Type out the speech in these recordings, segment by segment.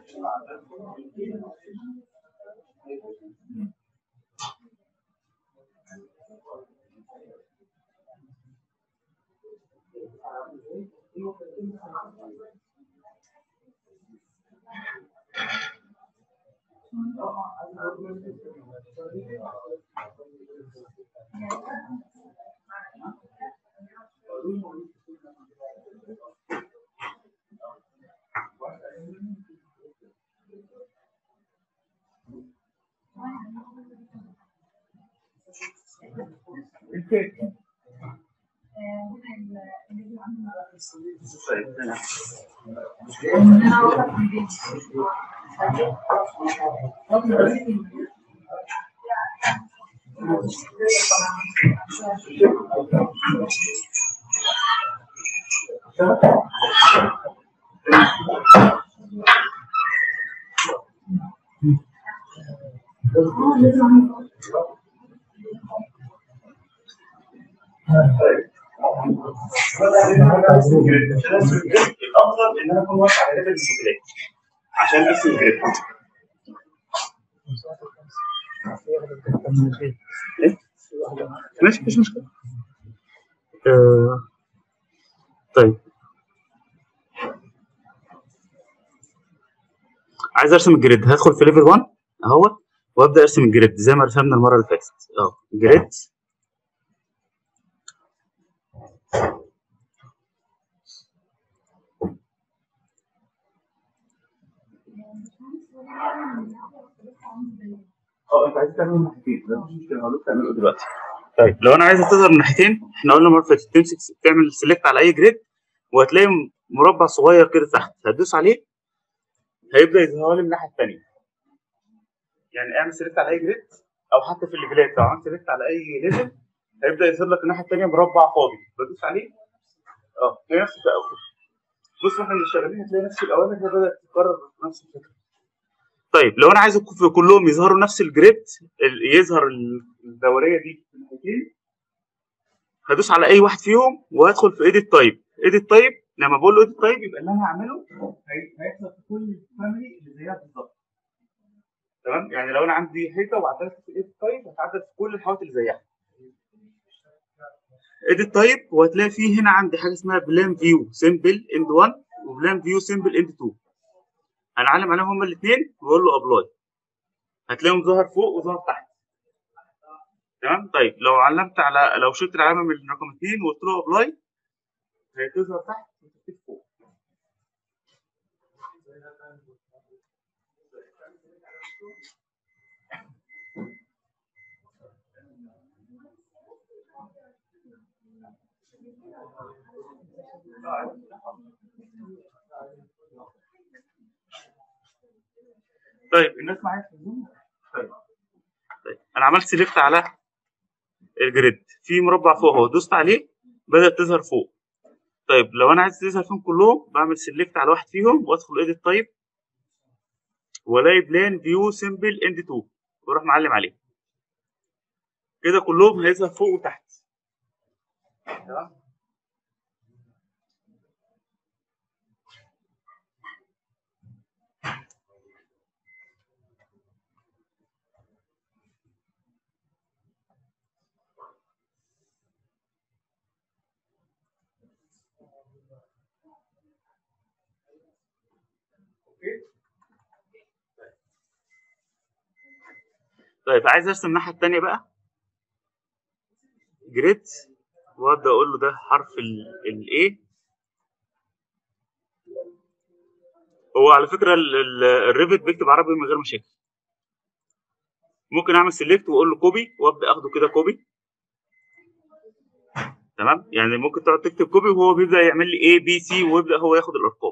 الافضل ان انا اكون واقف على ليفل المشكلات عشان ارسم الجريد إيه؟ ماشي مفيش مشكله آه، طيب عايز ارسم الجريد هدخل في ليفل 1 اهوت وابدا ارسم الجريد زي ما رسمنا المره اللي فاتت اه جريد اه انت عايز تعمل من ناحيتين ده مش مشكله هقول لك تعمله دلوقتي طيب لو انا عايز تظهر من ناحيتين احنا قلنا المره اللي فاتت تمسك تعمل سيلكت على اي جريد وهتلاقي مربع صغير كده تحت هتدوس عليه هيبدا يظهر لي من الناحيه الثانيه يعني اعمل سيلكت على اي جريد او حتى في الليفلات لو عملت سيلكت على اي ليفل هيبدا يظهر لك الناحيه الثانيه مربع فاضي بدوس عليه اه هي نفس الاول بص احنا اللي شغالين هتلاقي نفس الاوامر هي بدات تتكرر نفس الفكره طيب لو انا عايز في كلهم يظهروا نفس الجريد ال- يظهر الدوريه دي في الناحيتين هدوس على اي واحد فيهم وهدخل في ايديت تايب ايديت تايب لما بقول له ايديت تايب يبقى اللي انا هعمله هي- هيحصل في كل الفاميلي اللي زيها بالظبط تمام يعني لو انا عندي حيطه وعدلت في ايديت تايب هتعدل في كل الحوائط اللي زيها ايديت تايب وهتلاقي فيه هنا عندي حاجه اسمها بلان فيو سيمبل اند 1 وبلان فيو سيمبل اند 2 هنعلم عليهم هما الاثنين واقول له ابلاي هتلاقيهم ظهر فوق وظهر تحت تمام طيب لو علمت على لو شلت العلامه من رقم اثنين وقلت له ابلاي هتظهر تحت وتختفي فوق طيب الناس معايا في الزوم طيب طيب انا عملت سيلكت على الجريد في مربع فوق اهو دوست عليه بدات تظهر فوق طيب لو انا عايز تظهر فيهم كلهم بعمل سيلكت على واحد فيهم وادخل ايديت تايب والاقي بلان فيو سيمبل اند 2 واروح معلم عليه كده كلهم هيظهر فوق وتحت تمام اوكي طيب عايز ارسم الناحيه الثانيه بقى جريد وابدا اقول له ده حرف الاي هو على فكره ال- ال- الريفت بيكتب عربي من غير مشاكل ممكن اعمل سيلكت واقول له كوبي وابدا اخده كده كوبي تمام يعني ممكن تقعد تكتب كوبي وهو بيبدا يعمل لي اي بي سي ويبدا هو ياخد الارقام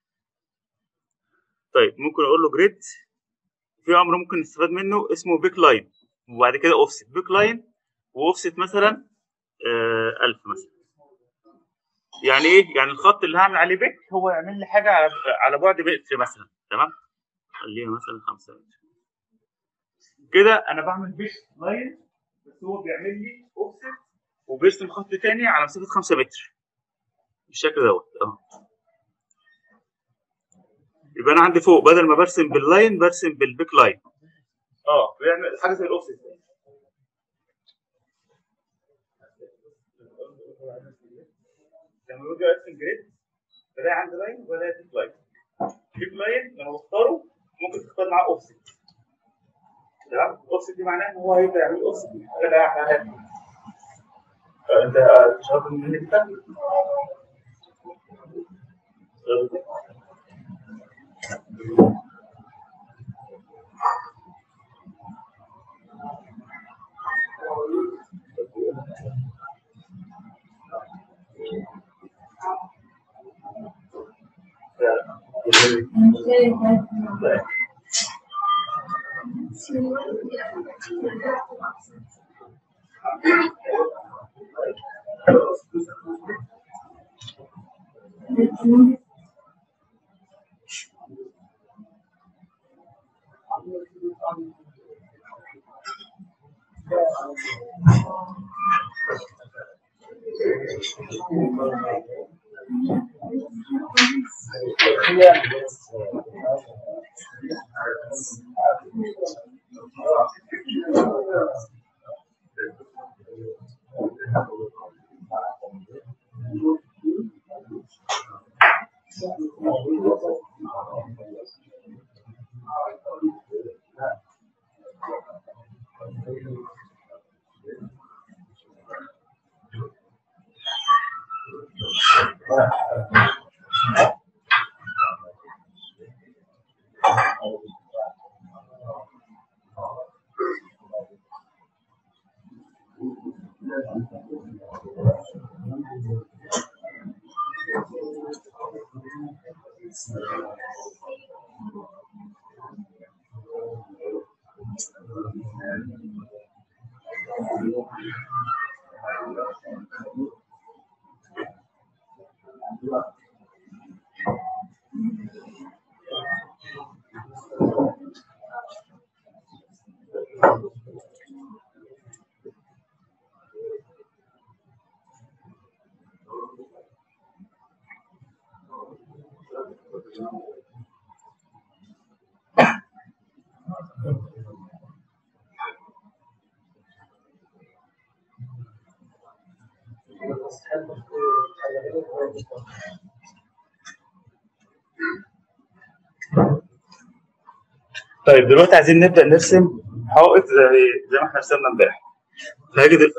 طيب ممكن اقول له جريد في امر ممكن نستفاد منه اسمه بيك لاين وبعد كده اوفست بيك لاين واوفست مثلا آه 1000 مثلا يعني ايه يعني الخط اللي هعمل عليه بيك هو يعمل لي حاجه على على بعد متر مثلا تمام خلينا مثلا 5 متر كده انا بعمل بيك لاين بس هو بيعمل لي اوفست وبيرسم خط تاني على مسافه 5 متر بالشكل دوت اه يبقى انا عندي فوق بدل ما برسم باللاين برسم بالبيك لاين اه بيعمل حاجه زي الاوفست لما باجي ارسم جريد بلاقي عندي لاين وبلاقي بيك لاين بيك لاين لما بختاره ممكن تختار معاه اوفست تمام الاوفست دي معناها ان هو هيبدا يعمل اوفست حاجه لا حاجه انت شاطر مني كده طيب دلوقتي عايزين نبدا نرسم حائط زي زي ما احنا رسمنا امبارح فهاجي دل...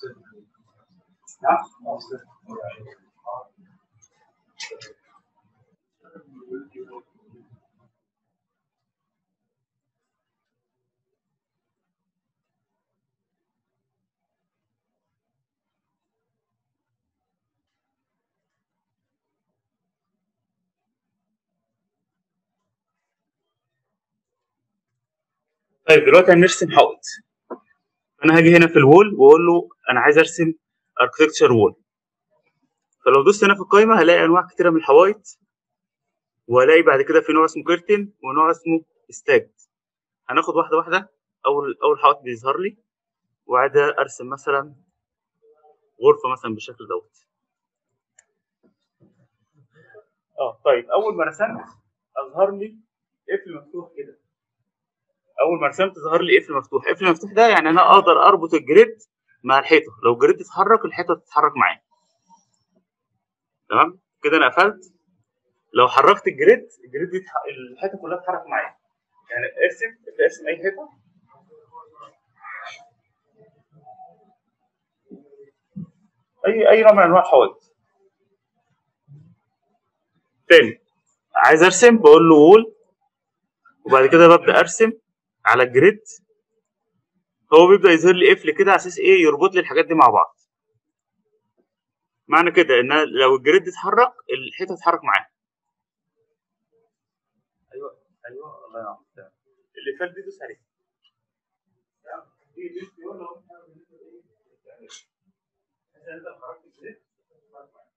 نعم طيب دلوقتي هنرسم حائط انا هاجي هنا في الوول واقول له انا عايز ارسم اركتكتشر وول فلو دوست هنا في القائمه هلاقي انواع كتيره من الحوائط وهلاقي بعد كده في نوع اسمه كيرتن ونوع اسمه ستاج هناخد واحده واحده اول اول حائط بيظهر لي وعايز ارسم مثلا غرفه مثلا بالشكل دوت اه طيب اول ما رسمت اظهر لي قفل مفتوح كده اول ما رسمت ظهر لي قفل مفتوح قفل مفتوح ده يعني انا اقدر اربط الجريد مع الحيطه لو الجريد اتحرك الحيطه تتحرك معاه تمام كده انا قفلت لو حركت الجريد الجريد دي تح- الحيطه كلها تتحرك معايا يعني ارسم ارسم اي حيطه اي اي نوع من انواع الحوائط تاني عايز ارسم بقول له وول وبعد كده ببدا ارسم على الجريد هو بيبدا يظهر لي قفل كده على اساس ايه يربط لي الحاجات دي مع بعض معنى كده ان أنا لو الجريد اتحرك الحيطه تتحرك معاه ايوه ايوه الله ينور تمام. اللي فات دي دوس عليه تمام. دي- دي بيقول له مثلا انت لو حركت الجريد تتحرك معاه.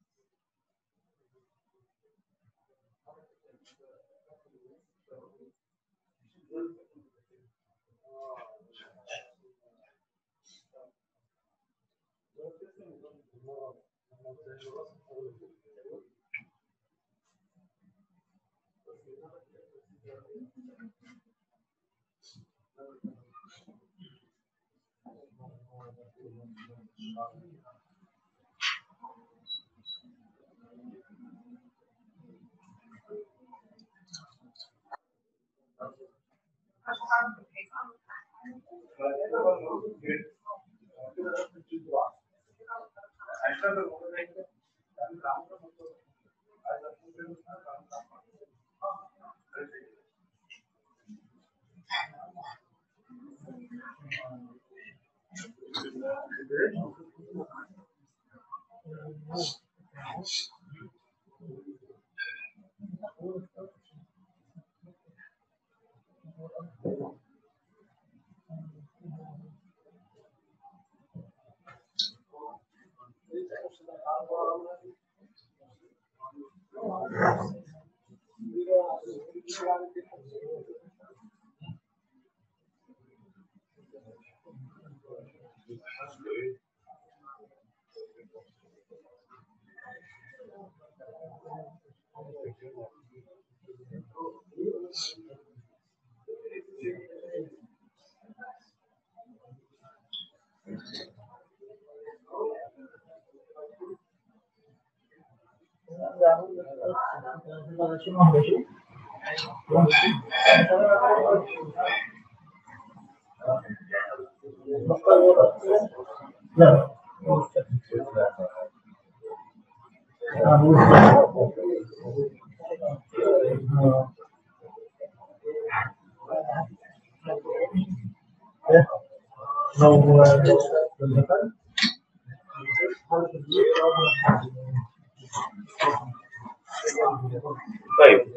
طيب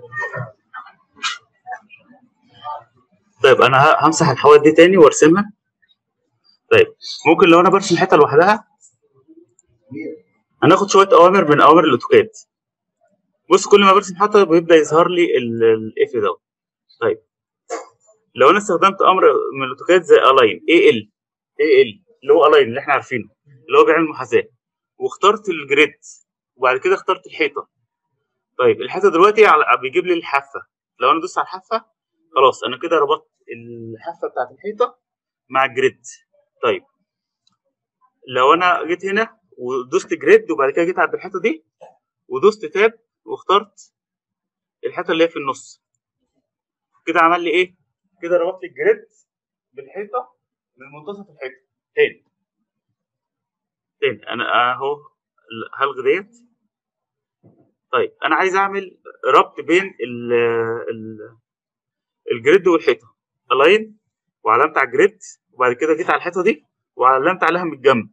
طيب انا ه- همسح الحوائط دي تاني وارسمها طيب ممكن لو انا برسم حته لوحدها هناخد شويه اوامر من اوامر الاوتوكاد بص كل ما برسم حته بيبدا يظهر لي الاف دوت طيب لو انا استخدمت امر من الاوتوكاد زي الاين اي ال اي ال اللي هو الاين اللي احنا عارفينه اللي هو بيعمل محاذاه واخترت الجريد وبعد كده اخترت الحيطه طيب الحيطه دلوقتي على بيجيب لي الحافه لو انا دوست على الحافه خلاص انا كده ربطت الحافه بتاعت الحيطه مع الجريد طيب لو انا جيت هنا ودوست جريد وبعد كده جيت عند الحيطه دي ودوست تاب واخترت الحيطه اللي هي في النص كده عمل لي ايه كده ربطت لي الجريد بالحيطه من منتصف الحيطه تاني تاني انا اهو هلغي ديت طيب انا عايز اعمل ربط بين ال ال الجريد والحيطه الاين وعلمت على الجريد وبعد كده جيت على الحيطه دي وعلمت عليها من الجنب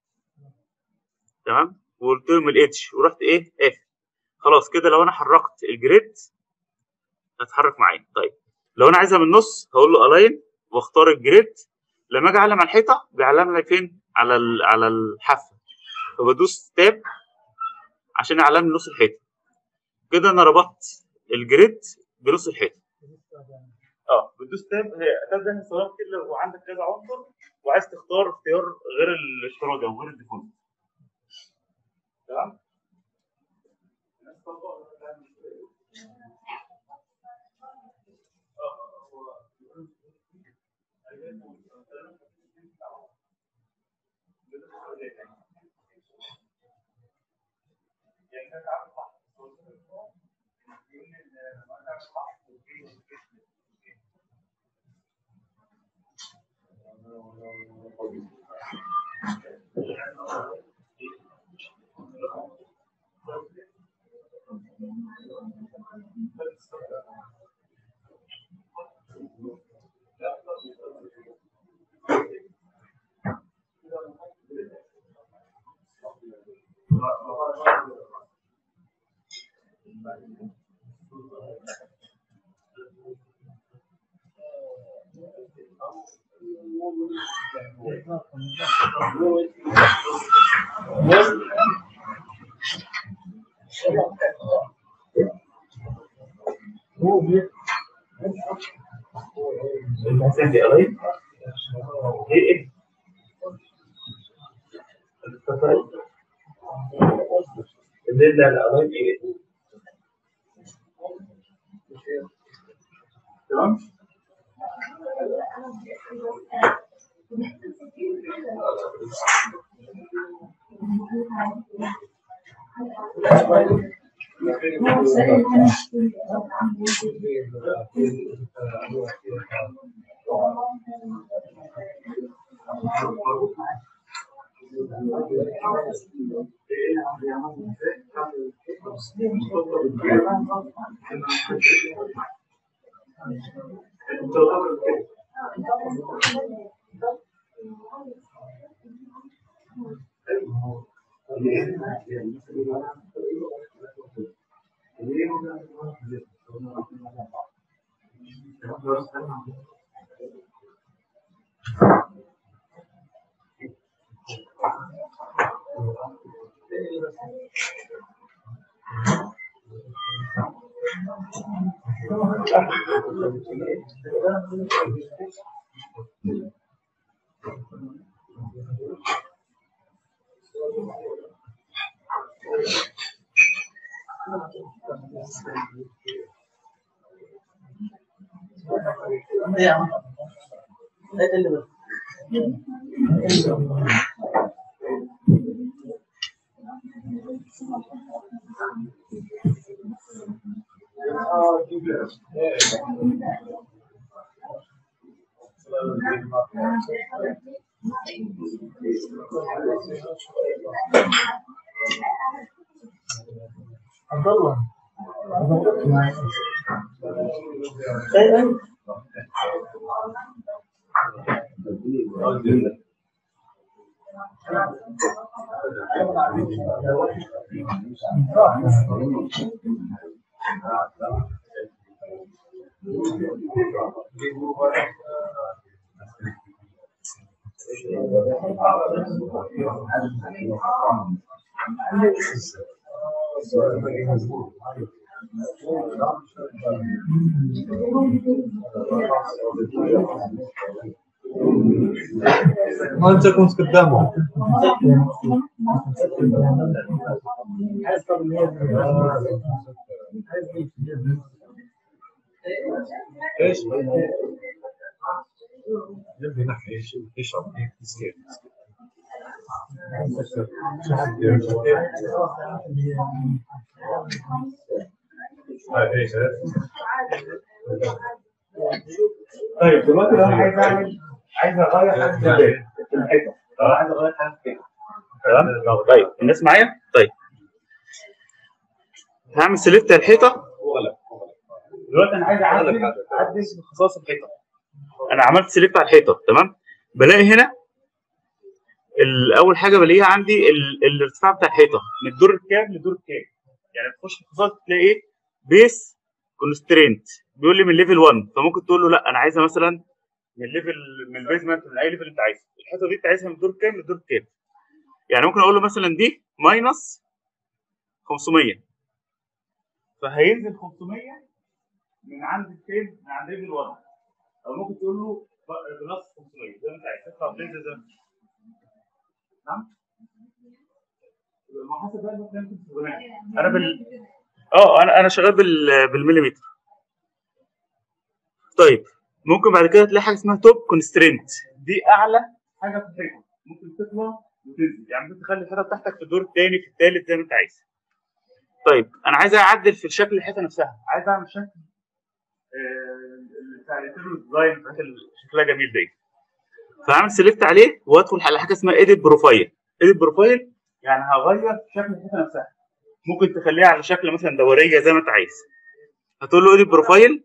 تمام وقلت لهم الاتش ورحت ايه قافل خلاص كده لو انا حركت الجريد هتحرك معايا طيب لو انا عايزها من النص هقول له الاين واختار الجريد لما اجي اعلم على الحيطه بيعلم لي فين على ال- على الحافه فبدوس تاب عشان يعلم لي نص الحيطه كده انا ربطت الجريد بنص الحيطه اه بتدوس تاب هي تاب ده استخدام كتير لو عندك كذا عنصر وعايز تختار اختيار غير الافتراضي او غير الديفولت تمام المسافة دي قريب ايه ايه الليل لا لا قريب ايه تمام عبد الله ما انت كنت قدامه ايش يبي نحكي ايش ايش عم يصير ايش طيب دلوقتي لو انا عايز اعمل عايز اغير حاجه في البيت في الحيطه لو أنا عايز اغير حاجه في البيت تمام طيب الناس معايا طيب هعمل سيلكت الحيطه دلوقتي انا عايز اعدل اعدل من خصائص الحيطه انا عملت سيلكت على الحيطه تمام بلاقي هنا ال- اول حاجه بلاقيها عندي ال- الارتفاع بتاع الحيطه من الدور الكام للدور الكام يعني تخش في الخصائص تلاقي ايه بيس كونسترينت بيقول لي من ليفل 1 فممكن تقول له لا انا عايزها مثلا من ليفل من البيزمنت من اي ليفل انت عايزه الحيطه دي انت عايزها من الدور كام للدور كام يعني ممكن اقول له مثلا دي ماينس 500 فهينزل 500 من عند فين من عند ليفل 1 او ممكن تقول له بلس 500 زي ما انت عايز تطلع بتنزل زي ما انت نعم يبقى ما حسب بقى المكان اللي انت بتستخدمها. انا بال اه انا انا شغال بال... بالمليمتر طيب ممكن بعد كده تلاقي حاجه اسمها توب كونسترينت دي اعلى حاجه في الحيطه ممكن تطلع وتنزل يعني ممكن تخلي الحيطه بتاعتك في الدور الثاني في الثالث زي ما انت عايز طيب انا عايز اعدل في شكل الحيطه نفسها عايز اعمل شكل آه، بتاع الانتيريور ديزاين الحاجات اللي شكلها جميل دي فهعمل سيلكت عليه وادخل على حاجه اسمها ايديت بروفايل ايديت بروفايل يعني هغير في شكل الحيطه نفسها ممكن تخليها على شكل مثلا دوريه زي ما انت عايز هتقول له ايديت بروفايل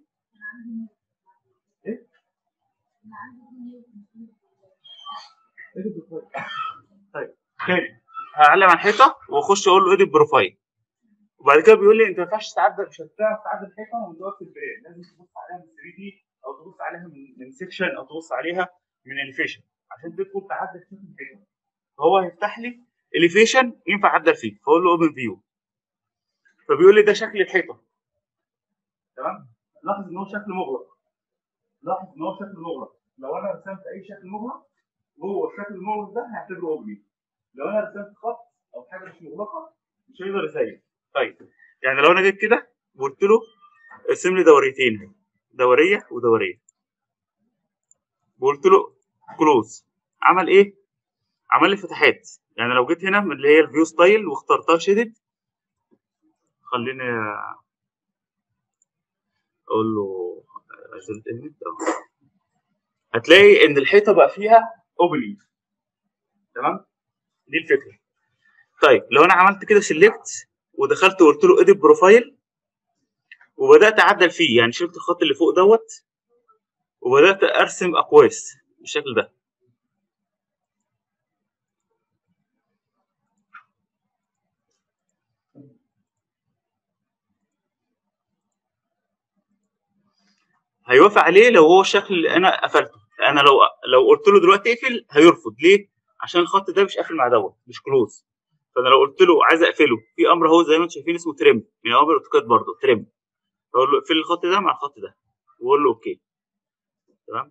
ايه ايديت بروفايل طيب تاني هعلم على الحيطه واخش اقول له ايديت بروفايل وبعد كده بيقول لي انت ما ينفعش تعدل مش هتعرف تعدل الحيطه من دلوقتي البدايه لازم تبص عليها من 3 دي او تبص عليها من من سيكشن او تبص عليها من اليفيشن عشان تدخل تعدل شكل الحيطه فهو هيفتح لي اليفيشن ينفع اعدل فيه فاقول له اوبن فيو فبيقول لي ده شكل الحيطه تمام لاحظ ان هو شكل مغلق لاحظ ان هو شكل مغلق لو انا رسمت اي شكل مغلق هو الشكل المغلق ده هيعتبره اوبن لو انا رسمت خط او حاجه مش مغلقه مش هيقدر يسيب طيب يعني لو انا جيت كده وقلت له ارسم لي دوريتين دوريه ودوريه وقلت له كلوز عمل ايه؟ عمل لي فتحات يعني لو جيت هنا من اللي هي الفيو ستايل واخترتها شيدد خليني اقول له عشان تهمت هتلاقي ان الحيطه بقى فيها اوبننج تمام دي الفكره طيب لو انا عملت كده سيلكت ودخلت وقلت له اديت بروفايل وبدات اعدل فيه يعني شلت الخط اللي فوق دوت وبدات ارسم اقواس بالشكل ده هيوافق عليه لو هو الشكل اللي انا قفلته انا لو لو قلت له دلوقتي اقفل هيرفض ليه عشان الخط ده مش قافل مع دوت مش كلوز فانا لو قلت له عايز اقفله في امر اهو زي ما انتم شايفين اسمه تريم من اوامر الاوتوكاد برضه تريم اقول له اقفل الخط ده مع الخط ده واقول له اوكي تمام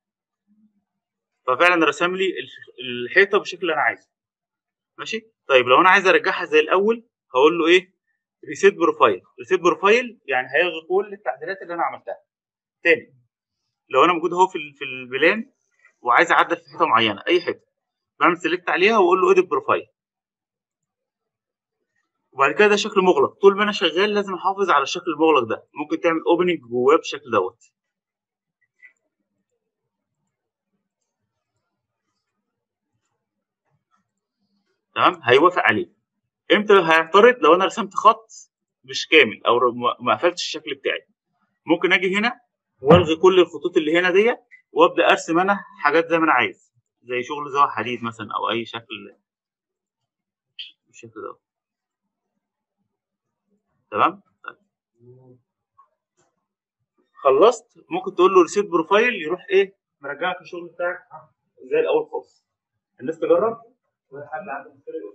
ففعلا رسم لي الحيطه بالشكل اللي انا عايزه ماشي طيب لو انا عايز ارجعها زي الاول هقول له ايه ريسيت بروفايل ريسيت بروفايل يعني هيلغي كل التعديلات اللي انا عملتها تاني لو انا موجود اهو في في البلان وعايز اعدل في حته معينه اي حته بعمل سيلكت عليها واقول له اديت بروفايل وبعد كده ده شكل مغلق طول ما انا شغال لازم احافظ على الشكل المغلق ده ممكن تعمل اوبننج جواه بالشكل دوت تمام هيوافق عليه امتى هيعترض لو انا رسمت خط مش كامل او ما قفلتش الشكل بتاعي ممكن اجي هنا والغي كل الخطوط اللي هنا ديت وابدا ارسم انا حاجات زي ما انا عايز زي شغل زي حديد مثلا او اي شكل بالشكل ده تمام طيب. خلصت ممكن تقول له ريسيت بروفايل يروح ايه مرجعك الشغل بتاعك زي الاول خالص الناس تجرب حد عنده مشكله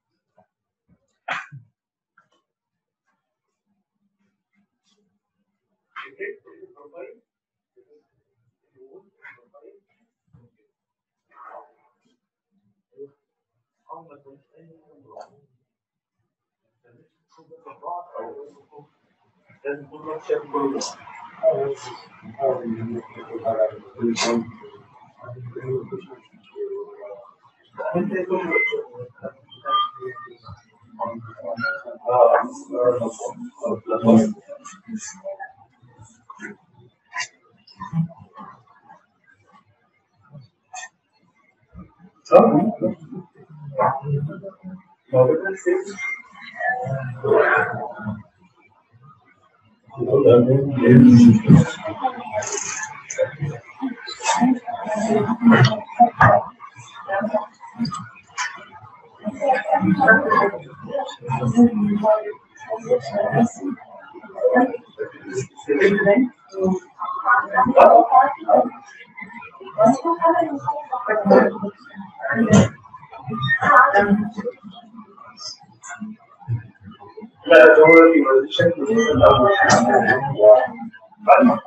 لازم كل واحد شايف كل لا دوري والشكل الأول بعد ما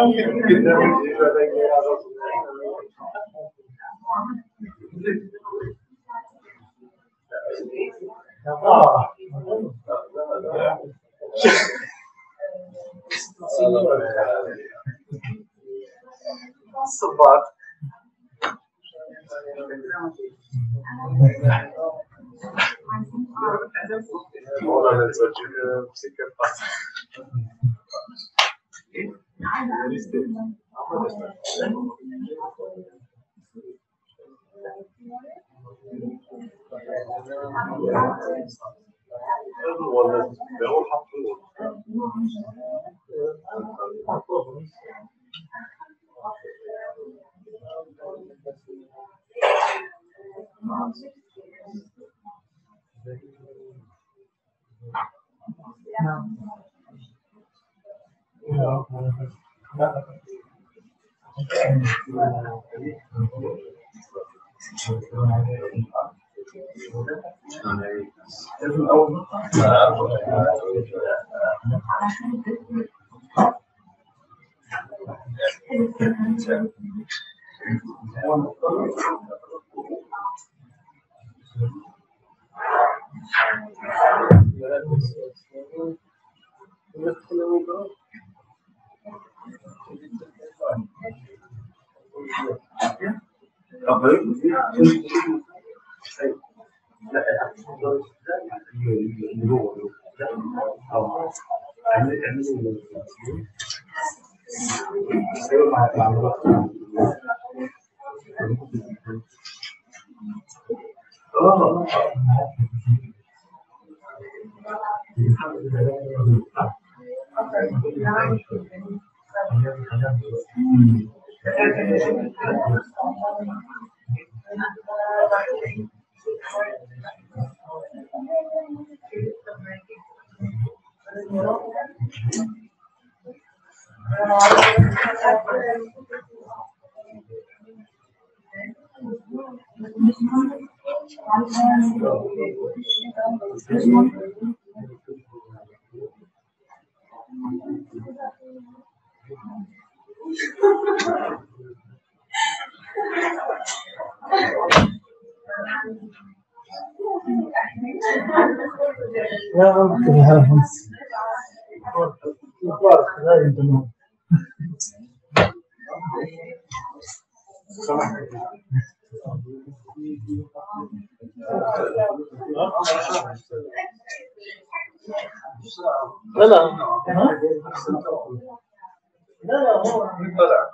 الصباط والله نسجل مسكر والله هو حط لا لا لا لا هو طلع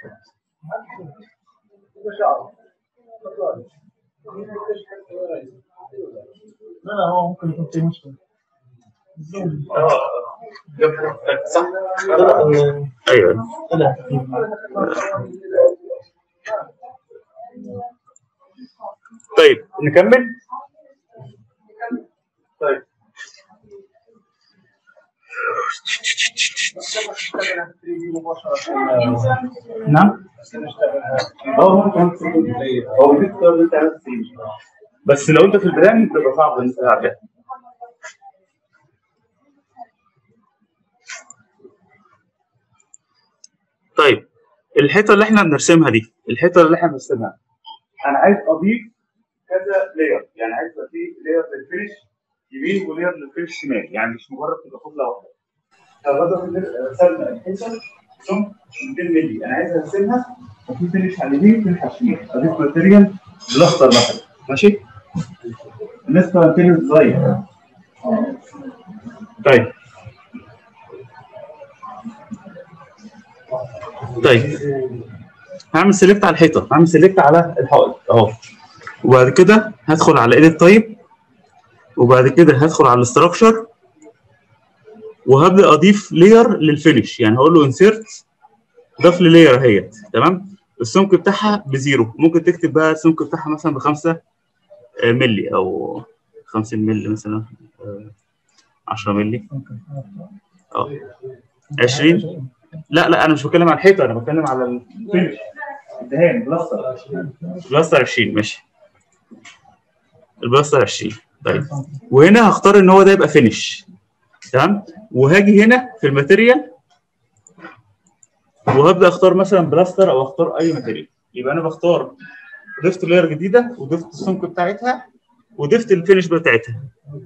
لا لا هو ممكن يكون في مشكلة صح؟ لا لا ايوه طلع طيب نكمل طيب نعم اه ممكن هو ممكن تقدر انت عايز تسيب. بس لو انت في البلان بتبقى صعب ان انت تعملها طيب الحيطه اللي احنا بنرسمها دي الحيطه اللي احنا بنرسمها انا عايز اضيف كذا لاير يعني عايز يبقى في لاير للفينش يمين ولير للفينش شمال يعني مش مجرد تبقى كتله واحده فبدل رسمنا الحيطه ثم 200 مللي انا عايز ارسمها وفي فينش على اليمين وفينش على الشمال اضيف ماتيريال بالاخضر مثلا ماشي بالنسبه للماتيريال صغير طيب طيب هعمل سيلكت على الحيطه هعمل سيلكت على الحائط اهو وبعد كده هدخل على ايديت تايب وبعد كده هدخل على الاستراكشر وهبدا اضيف لاير للفينش يعني هقول له انسيرت ضاف لي لاير اهيت تمام السمك بتاعها بزيرو ممكن تكتب بقى السمك بتاعها مثلا بخمسة آه، ملي او 50 ملي مثلا آه، 10 ملي اه 20 لا لا انا مش بتكلم على الحيطه انا بتكلم على الفينش الدهان بلاستر بلاستر 20 ماشي البلاستر 20 طيب وهنا هختار ان هو ده يبقى فينش تمام وهاجي هنا في الماتيريال وهبدا اختار مثلا بلاستر او اختار اي ماتيريال يبقى انا بختار ضفت لاير جديده وضفت السمك بتاعتها وضفت الفينش بتاعتها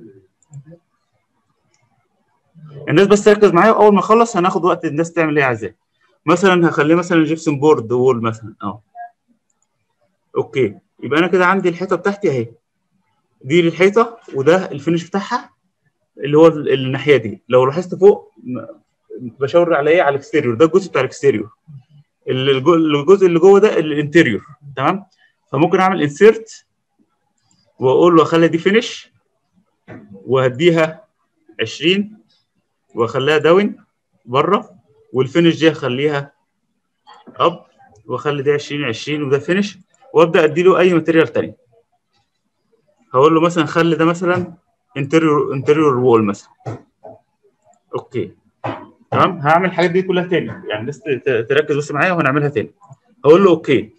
الناس بس تركز معايا واول ما اخلص هناخد وقت الناس تعمل ايه عايزاه مثلا هخليه مثلا جيبسون بورد وول مثلا اه اوكي يبقى انا كده عندي الحيطه بتاعتي اهي دي الحيطه وده الفينش بتاعها اللي هو ال- الناحيه دي لو لاحظت فوق م- بشاور على ايه على الاكستيريور ده الجزء بتاع الاكستيريور ال- الجو- الجزء اللي جوه ده الانتيريور تمام فممكن اعمل انسيرت واقول له اخلي دي فينش وهديها 20 واخليها داون بره والفينش دي هخليها اب واخلي دي 20 20 وده فينش وابدا ادي له اي ماتيريال تاني هقول له مثلا خلي ده مثلا انتريور انتريور وول مثلا اوكي تمام هعمل الحاجات دي كلها تاني يعني الناس ت- ت- تركز بس معايا وهنعملها تاني هقول له اوكي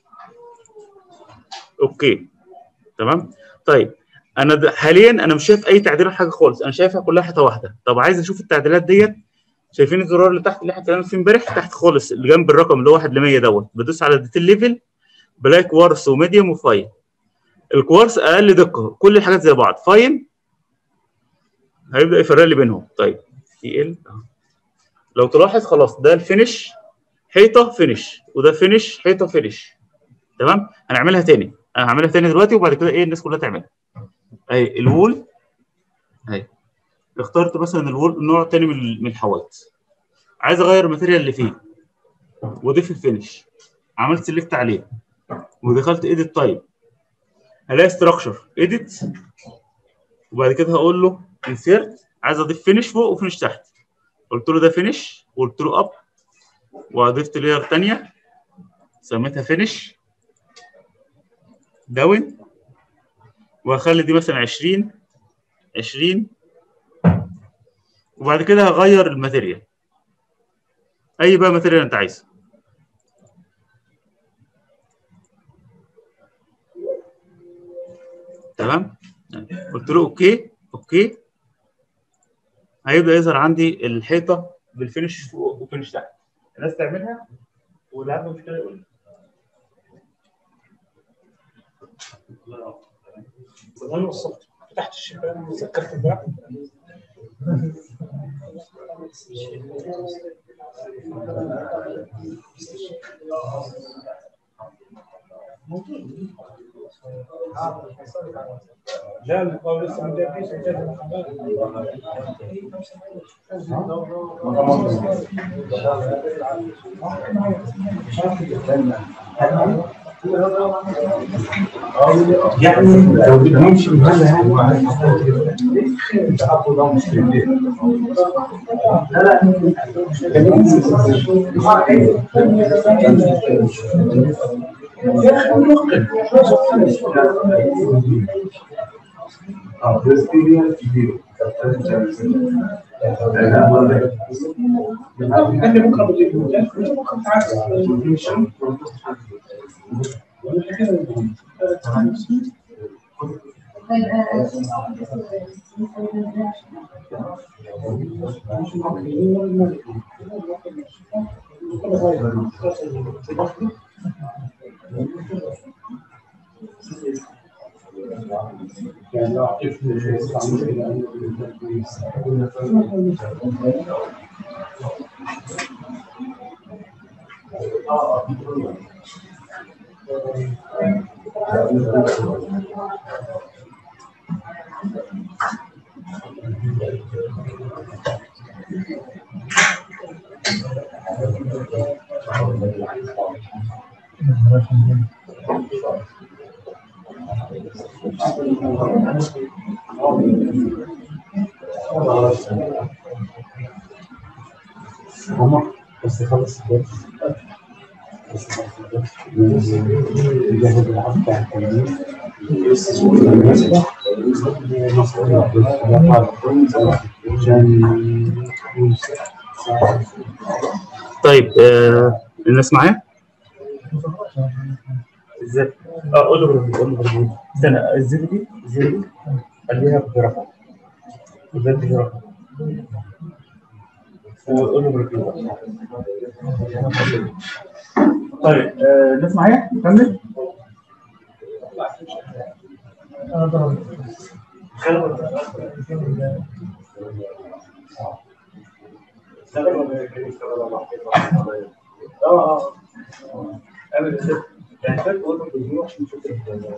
اوكي تمام طيب انا د- حاليا انا مش شايف اي تعديلات حاجه خالص انا شايفها كلها حته واحده طب عايز اشوف التعديلات ديت شايفين الزرار اللي تحت اللي احنا اتكلمنا فيه امبارح تحت خالص اللي جنب الرقم اللي هو 1 ل 100 دوت بدوس على ديتيل ليفل بلاقي كوارس وميديوم وفاين الكوارس اقل دقه كل الحاجات زي بعض فاين هيبدا يفرق لي بينهم طيب تي ال لو تلاحظ خلاص ده الفينش حيطه فينش وده فينش حيطه فينش تمام هنعملها تاني انا هعملها تاني دلوقتي وبعد كده ايه الناس كلها تعملها اهي الوول اهي اخترت مثلا الوول نوع تاني من ال- من الحوايط عايز اغير الماتيريال اللي فيه واضيف الفينش عملت سيلكت عليه ودخلت ايديت تايب هلاقي ستراكشر ايديت وبعد كده هقول له انسيرت عايز اضيف فينش فوق وفينش تحت قلت له ده فينش وقلت له اب وضفت لير تانية سميتها فينش داون وهخلي دي مثلا 20 20 وبعد كده هغير الماتيريال اي بقى ماتيريال انت عايزه تمام قلت له اوكي اوكي هيبدا يظهر عندي الحيطه بالفينش فوق وفينش تحت الناس تعملها واللي عنده مشكله يقول لي والله وصلت فتحت الشباك وذكرت الباب لا المقاول لسه ما جابش جاب يعني لو بدنا نمشي من هلا يعني انت اقوى ده مش لا لا اه بس دي كبيره انت بكره بتجيب انت بكره تعال هما بس يخلص الدرس بس يخلص الدرس يجهز العاب بتاع التمرين طيب آه الناس معايا؟ ازاي؟ اه قول له قول له قول له استنى الزيرو دي الزيرو دي خليها برقم وده دي برقم وقول له بريفيو طيب آه، الناس معايا نكمل اه اه اعمل كده. يعني فاكر تقول له بريفيو عشان نشوف ال-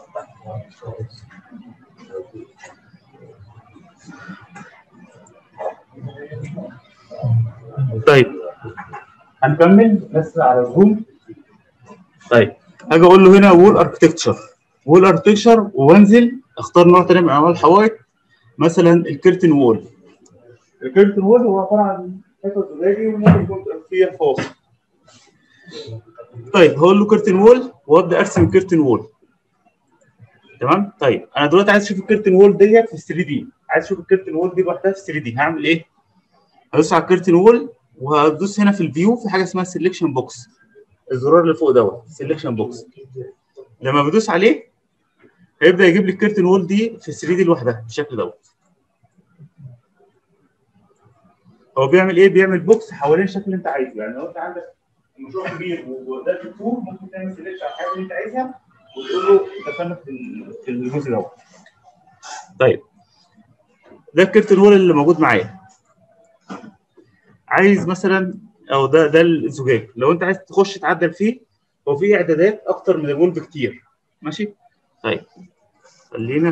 طيب هنكمل بس على الزوم طيب هاجي اقول له هنا وول اركتكتشر وول اركتكتشر وانزل اختار نوع تاني من انواع الحوائط مثلا الكيرتن وول الكيرتن وول هو عباره عن حته زجاجي وممكن يكون فيها فاصل طيب هقول له كيرتن وول وابدا ارسم الكيرتن وول تمام طيب انا دلوقتي عايز اشوف الكيرتن وول ديت في 3 دي عايز اشوف الكيرتن وول دي لوحدها في 3 دي هعمل ايه؟ هدوس على الكيرتن وول وهدوس هنا في الفيو في حاجه اسمها سيلكشن بوكس الزرار اللي فوق دوت سيلكشن بوكس لما بدوس عليه هيبدا يجيب لي الكيرتن وول دي في 3 دي لوحدها بالشكل دوت هو بيعمل ايه؟ بيعمل بوكس حوالين الشكل اللي انت عايزه يعني لو انت عندك مشروع كبير وده في الطول ممكن تعمل سيلكشن على الحاجه اللي انت عايزها وتقول له دخلنا في ال- في الجزء دوت طيب ده الكيرتن وول اللي موجود معايا عايز مثلا او ده ده الزجاج لو انت عايز تخش تعدل فيه هو في اعدادات اكتر من الوول بكتير ماشي طيب خلينا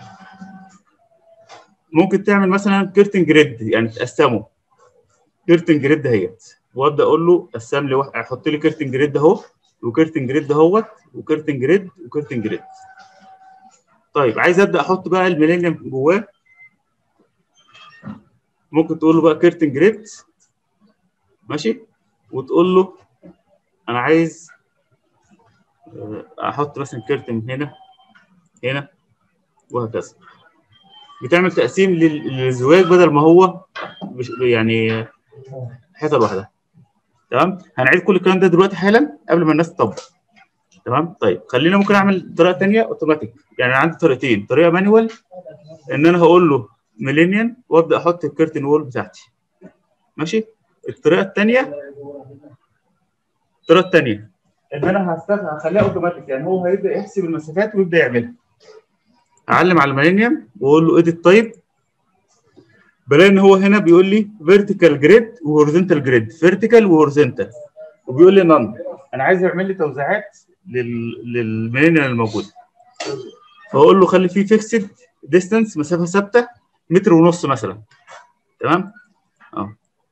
ممكن تعمل مثلا كيرتن جريد يعني تقسمه كيرتن جريد اهيت وابدا اقول له قسم لي واحد احط لي كيرتن جريد اهو وكيرتن جريد اهوت وكيرتن جريد وكيرتن جريد طيب عايز ابدا احط بقى الميلينيوم جواه ممكن تقول له بقى كيرتن جريد ماشي وتقول له انا عايز آه، احط مثلا كيرتن هنا هنا وهكذا بتعمل تقسيم لل- للزواج بدل ما هو مش يعني حته لوحدها تمام هنعيد كل الكلام ده دلوقتي حالا قبل ما الناس تطبق تمام طيب خلينا ممكن اعمل طريقه ثانيه اوتوماتيك يعني عندي طريقتين طريقه مانوال ان انا هقول له ميلينيان وابدا احط الكيرتن وول بتاعتي ماشي الطريقه الثانيه الطريقه الثانيه ان انا هستخدم هخليها اوتوماتيك يعني هو هيبدا يحسب المسافات ويبدا يعملها اعلم على الميلينيوم واقول له اديت تايب بلاقي ان هو هنا بيقول لي فيرتيكال جريد وهورزنتال جريد فيرتيكال وهورزنتال وبيقول لي نون انا عايز يعمل لي توزيعات لل... للميلينيوم الموجود فاقول له خلي فيه فيكسد ديستانس مسافه ثابته متر ونص مثلا تمام اه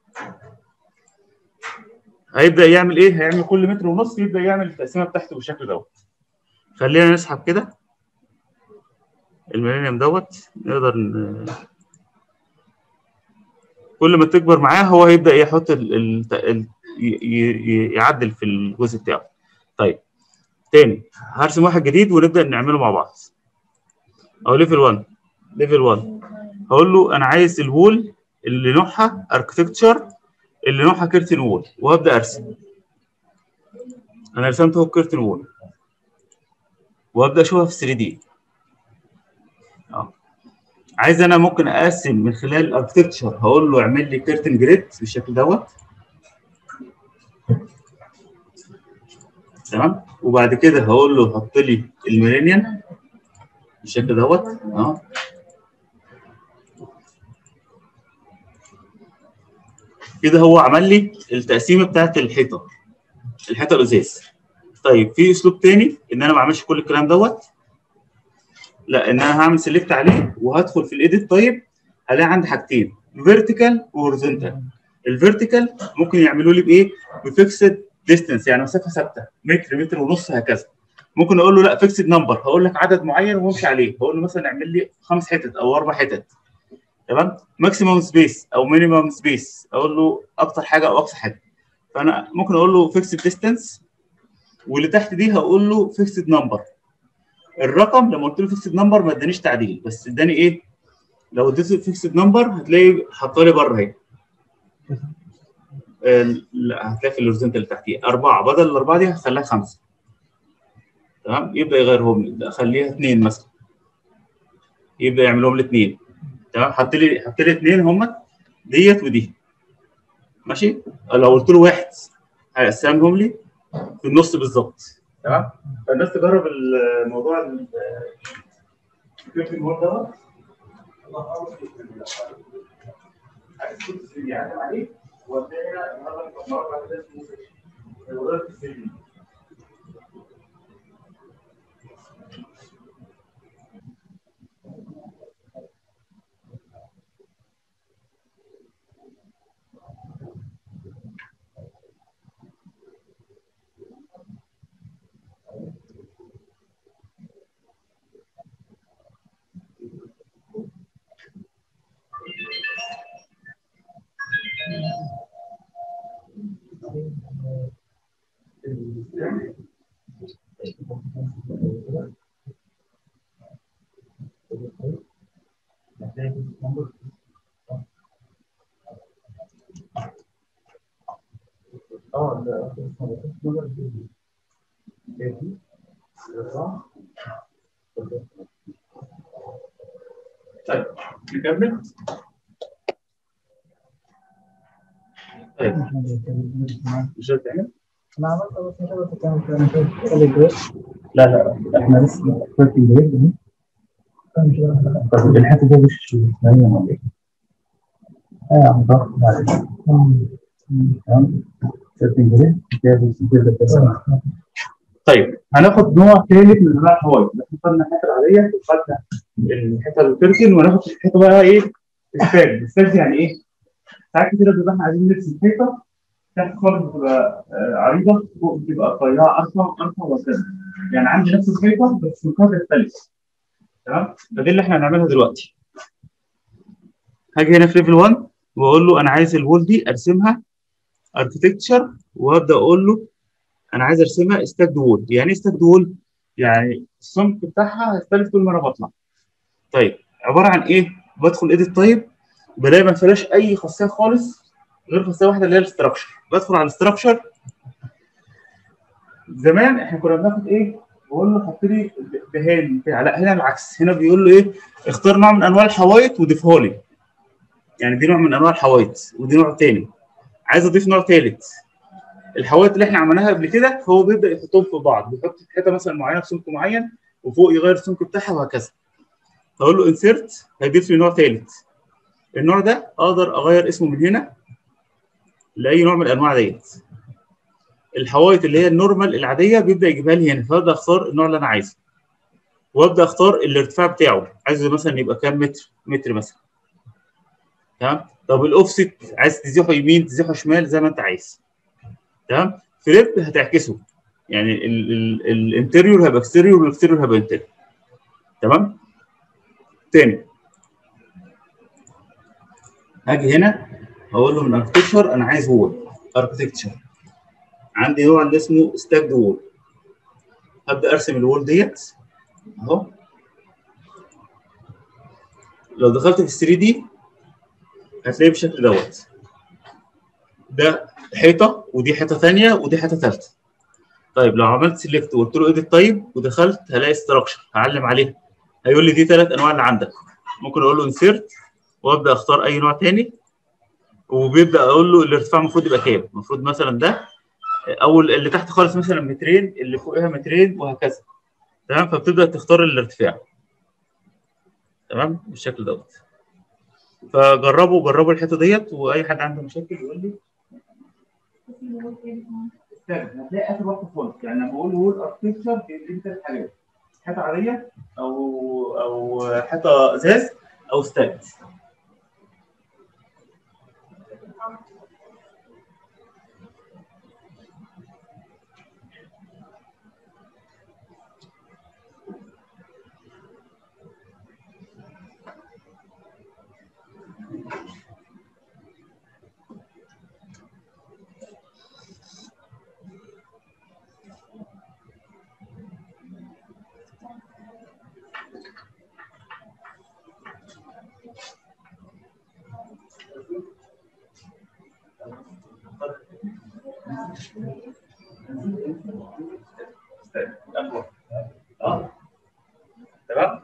هيبدا يعمل ايه هيعمل كل متر ونص يبدا يعمل التقسيمه بتاعته بالشكل دوت خلينا نسحب كده الميلينيوم دوت نقدر ن... كل ما تكبر معاه هو هيبدا يحط ال... ال... ال... ي... ي... يعدل في الجزء بتاعه طيب تاني هرسم واحد جديد ونبدا نعمله مع بعض او ليفل 1 ليفل 1 هقول له انا عايز الوول اللي نوعها اركتكتشر اللي نوعها كيرتن وول وهبدا ارسم انا رسمت هو كيرتن وول وابدا اشوفها في 3 دي اه عايز انا ممكن اقسم من خلال الاركتكتشر هقول له اعمل لي كيرتن جريد بالشكل دوت تمام وبعد كده هقول له حط لي الميلينيوم بالشكل دوت اه كده هو عمل لي التقسيمه بتاعت الحيطه الحيطه الازاز طيب في اسلوب تاني ان انا ما اعملش كل الكلام دوت لا ان انا هعمل سيلكت عليه وهدخل في الايديت طيب هلاقي عندي حاجتين فيرتيكال وهوريزونتال الفيرتيكال ممكن يعملوا لي بايه بفيكسد ديستنس يعني مسافه ثابته متر متر ونص هكذا ممكن اقول له لا فيكسد نمبر هقول لك عدد معين وامشي عليه هقول له مثلا اعمل لي خمس حتت او اربع حتت تمام ماكسيموم سبيس او مينيمم سبيس اقول له اكتر حاجه او اقصى حاجه فانا ممكن اقول له فيكسد ديستنس واللي تحت دي هقول له فيكسد نمبر الرقم لما قلت له فيكسد نمبر ما ادانيش تعديل بس اداني ايه لو اديته فيكسد نمبر هتلاقي حاطه لي بره اهي آه، لا هتلاقي في الهوريزونتال اللي تحتيه اربعه بدل الاربعه دي هخليها خمسه تمام يبدا يغيرهم لي اخليها اثنين مثلا يبدا يعملهم لي اثنين تمام حط لي حط لي اثنين هم ديت ودي ماشي لو قلت له واحد هيقسمهم لي في النص بالظبط تمام فالناس تجرب الموضوع ال- الكيرتن وول دوت عايز كل سري يعلم عليه وهتلاقي النهارده النهارده بعد كده اسمه سيكشن. وده السري. طيب نكمل طيب مش هتعمل انا عملت بس مش عارف تعمل كده خلي جريد لا لا احنا لسه فاكر جريد دي مش عارف طب الحته دي مش هي ولا ايه؟ اه يا عم ضغط معلش تمام سيرتنج جريد كده طيب هناخد نوع ثالث من انواع الحوايج احنا خدنا الحته العاديه وخدنا الحته الكركن وناخد الحته بقى ايه الستاج الستاج دي يعني ايه؟ ساعات كتير بيبقى احنا عايزين نرسم حيطه تحت خالص بتبقى آه، عريضه فوق بتبقى رفيعه ارفع ارفع وكذا يعني عندي نفس الحيطه بس مكان يختلف تمام فدي اللي احنا هنعملها دلوقتي هاجي هنا في ليفل 1 واقول له انا عايز الوول دي ارسمها اركتكتشر وابدا اقول له انا عايز ارسمها ستاك وول يعني ايه ستاك وول يعني السمك بتاعها هيختلف كل مره بطلع طيب عباره عن ايه بدخل ايديت طيب بلاقي ما فيهاش اي خاصيه خالص غير خاصيه واحده اللي هي الاستراكشر بدخل على الاستراكشر زمان احنا كنا بناخد ايه بقول له حط لي دهان بتاع لا هنا العكس هنا بيقول له ايه اختار نوع من انواع الحوايط وضيفها لي يعني دي نوع من انواع الحوايط ودي نوع تاني عايز اضيف نوع ثالث الحوايط اللي احنا عملناها قبل كده هو بيبدا يحطهم في بعض بيحط في حته مثلا معينه في سمك معين وفوق يغير السمك بتاعها وهكذا هقول له انسيرت هيضيف لي نوع ثالث النوع ده اقدر اغير اسمه من هنا لاي نوع من الانواع ديت الحوايط اللي هي النورمال العاديه بيبدا يجيبها لي هنا فابدا اختار النوع اللي انا عايزه وابدا اختار الارتفاع بتاعه عايزه مثلا يبقى كام متر متر مثلا تمام طب الاوفست عايز تزيحه يمين تزيحه شمال زي ما انت عايز تمام فليب هتعكسه يعني الانتريور هيبقى اكستيريور والاكستيريور هيبقى انتريور تمام تاني هاجي هنا هقول له من اركتكتشر انا عايز وول اركتكتشر عندي نوع اللي اسمه ستاك وول هبدا ارسم الوول ديت اهو لو دخلت في 3 دي هتلاقيه بالشكل دوت ده حيطه ودي حيطه ثانيه ودي حيطه ثالثه طيب لو عملت سيلكت وقلت له ايديت طيب ودخلت هلاقي ستراكشر هعلم عليه هيقول لي دي ثلاث انواع اللي عندك ممكن اقول له انسيرت وابدا اختار اي نوع ثاني وبيبدا اقول له الارتفاع المفروض يبقى كام المفروض مثلا ده او اللي تحت خالص مثلا مترين اللي فوقها مترين وهكذا تمام فبتبدا تختار الارتفاع تمام بالشكل دوت فجربوا جربوا الحته ديت واي حد عنده مشاكل يقول لي هتلاقي اخر واحده خالص يعني لما بقول وول اركتكتشر بيديني ثلاث حاجات حيطه عاديه او او حيطه ازاز او ستاند تمام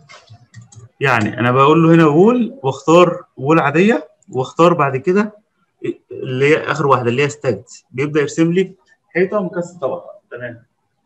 يعني انا بقول له هنا وول واختار وول عاديه واختار بعد كده اللي هي اخر واحده اللي هي ستاجد بيبدا يرسم لي حيطه ومكسر طبقه تمام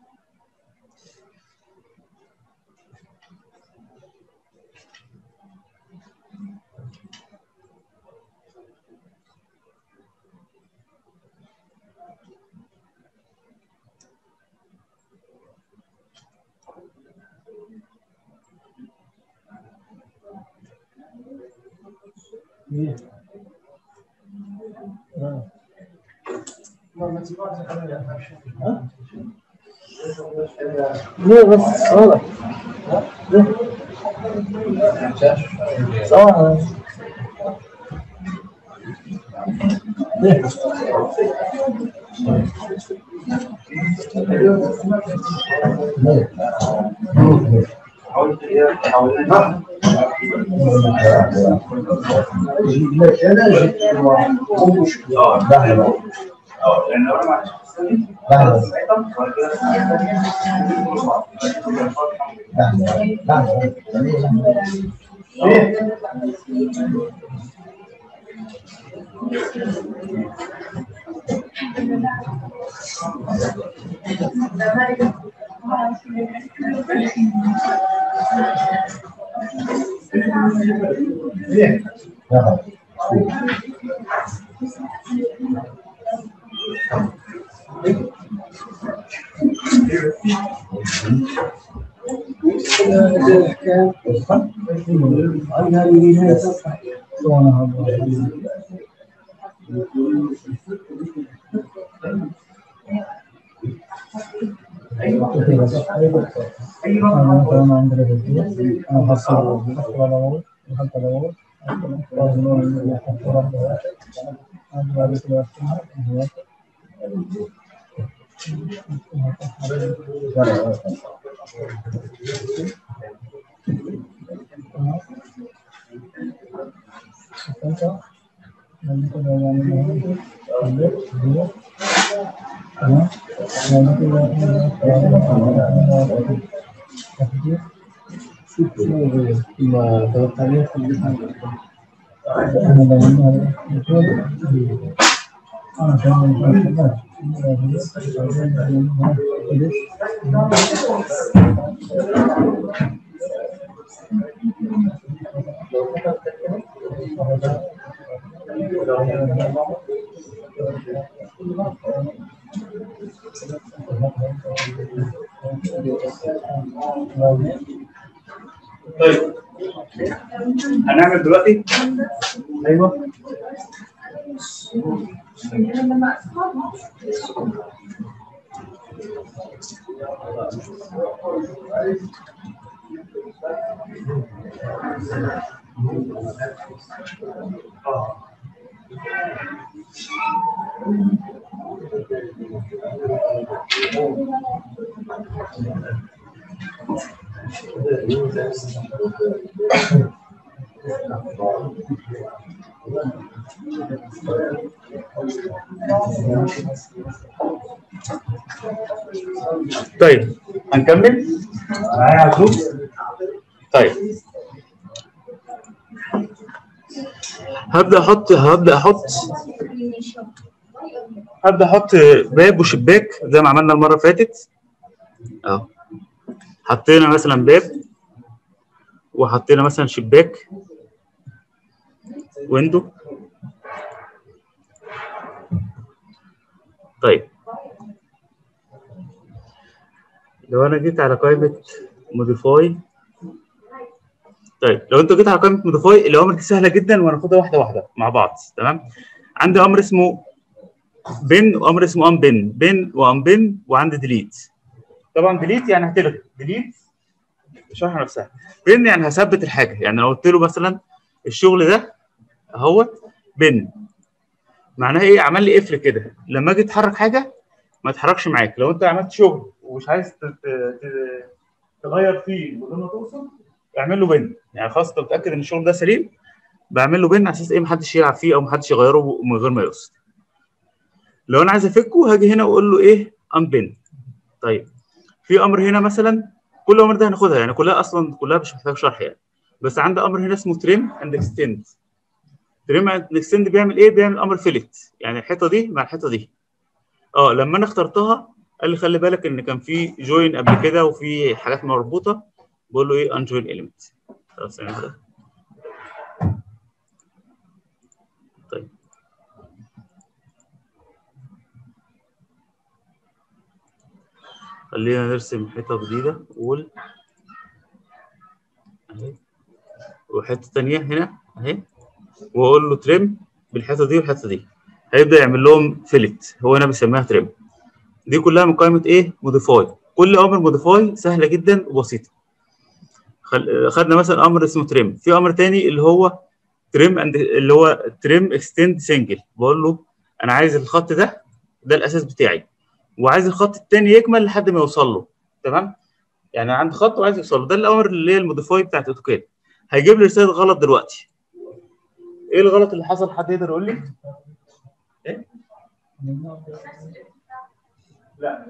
ليه بس غلط صح ليه طيب هنعمل دلوقتي ايوه طيب هنكمل معايا على الجروب طيب هبدا احط هبدا احط هبدا احط باب وشباك زي ما عملنا المره اللي فاتت اهو حطينا مثلا باب وحطينا مثلا شباك ويندو طيب لو انا جيت على قائمه موديفاي طيب لو انت جيت على قائمه موديفاي الاوامر دي سهله جدا وهناخدها واحده واحده مع بعض تمام عندي امر اسمه بن وامر اسمه ام بن بن وام بن وعندي ديليت طبعا ديليت يعني هتلغي ديليت الشرح نفسها بن يعني هثبت الحاجه يعني لو قلت له مثلا الشغل ده اهوت بن معناها ايه عمل لي قفل كده لما اجي اتحرك حاجه ما تتحركش معاك لو انت عملت شغل ومش عايز ت- ت- ت- تغير فيه بدون ما توصل اعمل له بن يعني خلاص انت متاكد ان الشغل ده سليم بعمل له بن على اساس ايه محدش يلعب فيه او محدش يغيره من غير ما يقصد لو انا عايز افكه هاجي هنا واقول له ايه ان بن طيب في امر هنا مثلا كل الامر ده هناخدها يعني كلها اصلا كلها مش محتاج شرح يعني بس عندي امر هنا اسمه تريم اند اكستند تريم اند اكستند بيعمل ايه بيعمل امر فيلت يعني الحته دي مع الحته دي اه لما انا اخترتها قال لي خلي بالك ان كان في جوين قبل كده وفي حاجات مربوطه بقول له ايه انجوين اليمنت خلاص يعني كده طيب خلينا نرسم حته جديده قول اهي وحته تانية هنا اهي واقول له تريم بالحته دي والحته دي هيبدا يعمل لهم فيلت هو هنا بيسميها تريم دي كلها من قائمه ايه موديفاي كل امر موديفاي سهله جدا وبسيطه خل... خدنا مثلا امر اسمه تريم في امر تاني اللي هو تريم اند اللي هو تريم اكستند سنجل بقول له انا عايز الخط ده ده الاساس بتاعي وعايز الخط التاني يكمل لحد ما يوصل له تمام يعني عندي خط وعايز يوصل له ده الامر اللي هي الموديفاي بتاعت اوتوكاد هيجيب لي رساله غلط دلوقتي ايه الغلط اللي حصل حد يقدر يقول لي ايه لا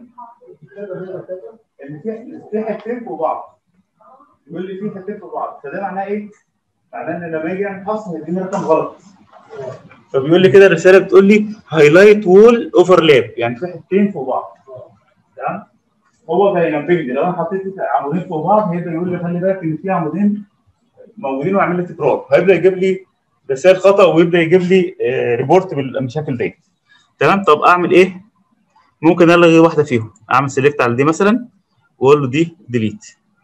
ان في في حاجتين في بعض يقول لي في حاجتين في بعض فده معناه ايه؟ معناه ان لما يجي يعمل فحص هيديني رقم غلط فبيقول لي كده الرساله بتقول لي هايلايت وول اوفرلاب يعني في حاجتين فوق بعض تمام هو هينبه لي لو انا حطيت عمودين فوق بعض هيبدا يقول لي خلي بالك ان في عمودين موجودين ويعمل لي تكرار هيبدا يجيب لي رسائل خطا ويبدا يجيب لي آه، ريبورت بالمشاكل ديت تمام طب اعمل ايه؟ ممكن الغي واحده فيهم اعمل سيلكت على دي مثلا واقول له دي ديليت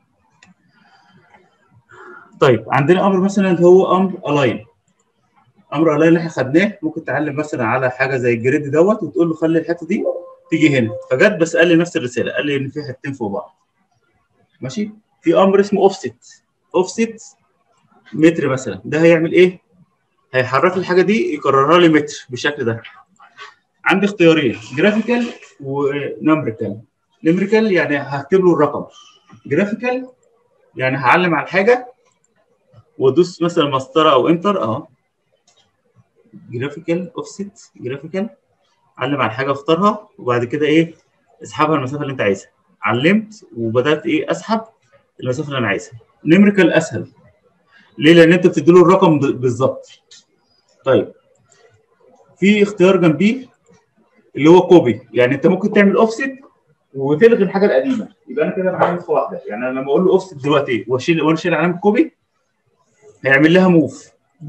طيب عندنا امر مثلا اللي هو امر الاين امر الاين اللي احنا خدناه ممكن تعلم مثلا على حاجه زي الجريد دوت وتقول له خلي الحته دي تيجي هنا فجت بس قال لي نفس الرساله قال لي ان في حتتين فوق بعض ماشي في امر اسمه اوفست اوفست متر مثلا ده هيعمل ايه هيحرك لي الحاجه دي يكررها لي متر بالشكل ده عندي اختيارين جرافيكال ونمريكال نمريكال يعني هكتب له الرقم جرافيكال يعني هعلم على الحاجه وادوس مثلا مسطره او انتر اهو جرافيكال اوفست جرافيكال علم على الحاجه اختارها وبعد كده ايه اسحبها المسافه اللي انت عايزها علمت وبدات ايه اسحب المسافه اللي انا عايزها نمريكال اسهل ليه لان انت بتدي له الرقم ب- بالظبط طيب في اختيار جنبيه اللي هو كوبي يعني انت ممكن تعمل اوفست وتلغي الحاجه القديمه يبقى انا كده معايا نسخه واحده يعني انا لما اقول له اوفست دلوقتي واشيل وانا اشيل علامه كوبي هيعمل لها موف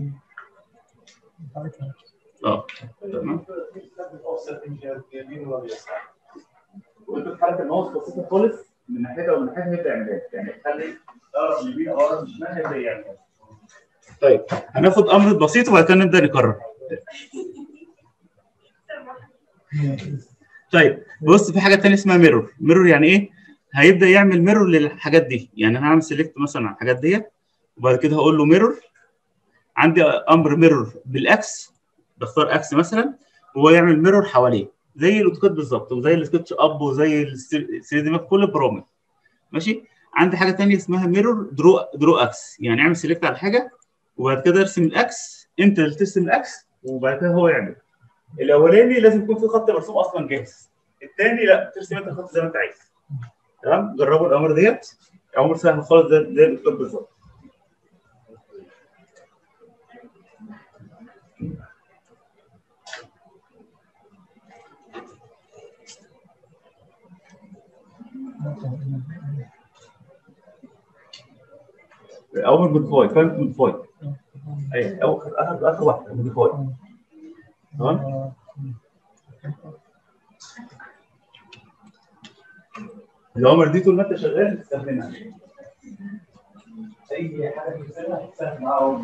اه تمام وانت بتحرك الماوس بسيطه خالص من ناحيه او من ناحيه هيبدا يعملها يعني تخلي اقرب لليمين او اقرب للشمال هيبدا يعملها طيب هناخد امر بسيط وبعد كده نبدا نكرر طيب بص في حاجه ثانيه اسمها ميرور ميرور يعني ايه هيبدا يعمل ميرور للحاجات دي يعني انا هعمل سيلكت مثلا على الحاجات ديت وبعد كده هقول له ميرور عندي امر ميرور بالاكس بختار اكس مثلا وهو يعمل ميرور حواليه زي الاوتوكاد بالظبط وزي السكتش اب وزي ال 3 دي كل البرامج ماشي عندي حاجه ثانيه اسمها ميرور درو درو اكس يعني اعمل سيلكت على حاجه وبعد كده ارسم الاكس انت اللي ترسم الاكس وبعد كده هو يعمل الاولاني لازم يكون في خط مرسوم اصلا جاهز الثاني لا ترسم انت الخط زي ما انت عايز تمام جربوا الامر ديت امر سهل خالص زي زي الاوتوكاد بالظبط اول موديفاي فاهم موديفاي اي اول اخر اخر واحده موديفاي تمام الامر دي طول ما انت شغال تستخدمها اي حاجه تستخدمها تستخدم معاها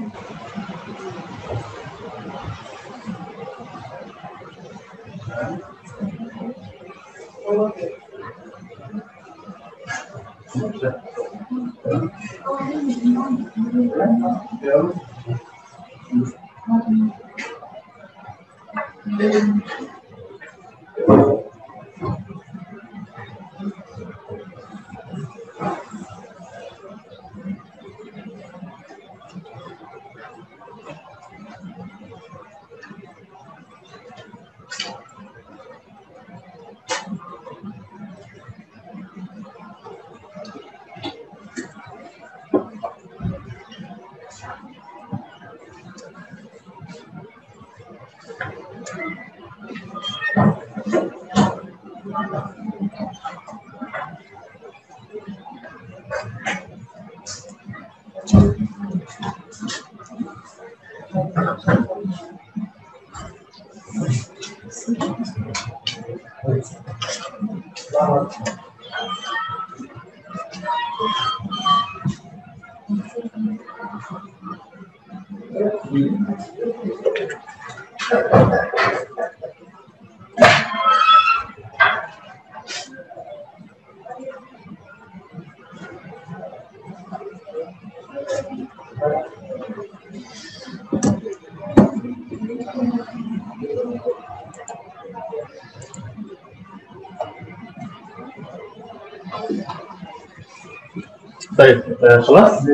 طيب آه خلاص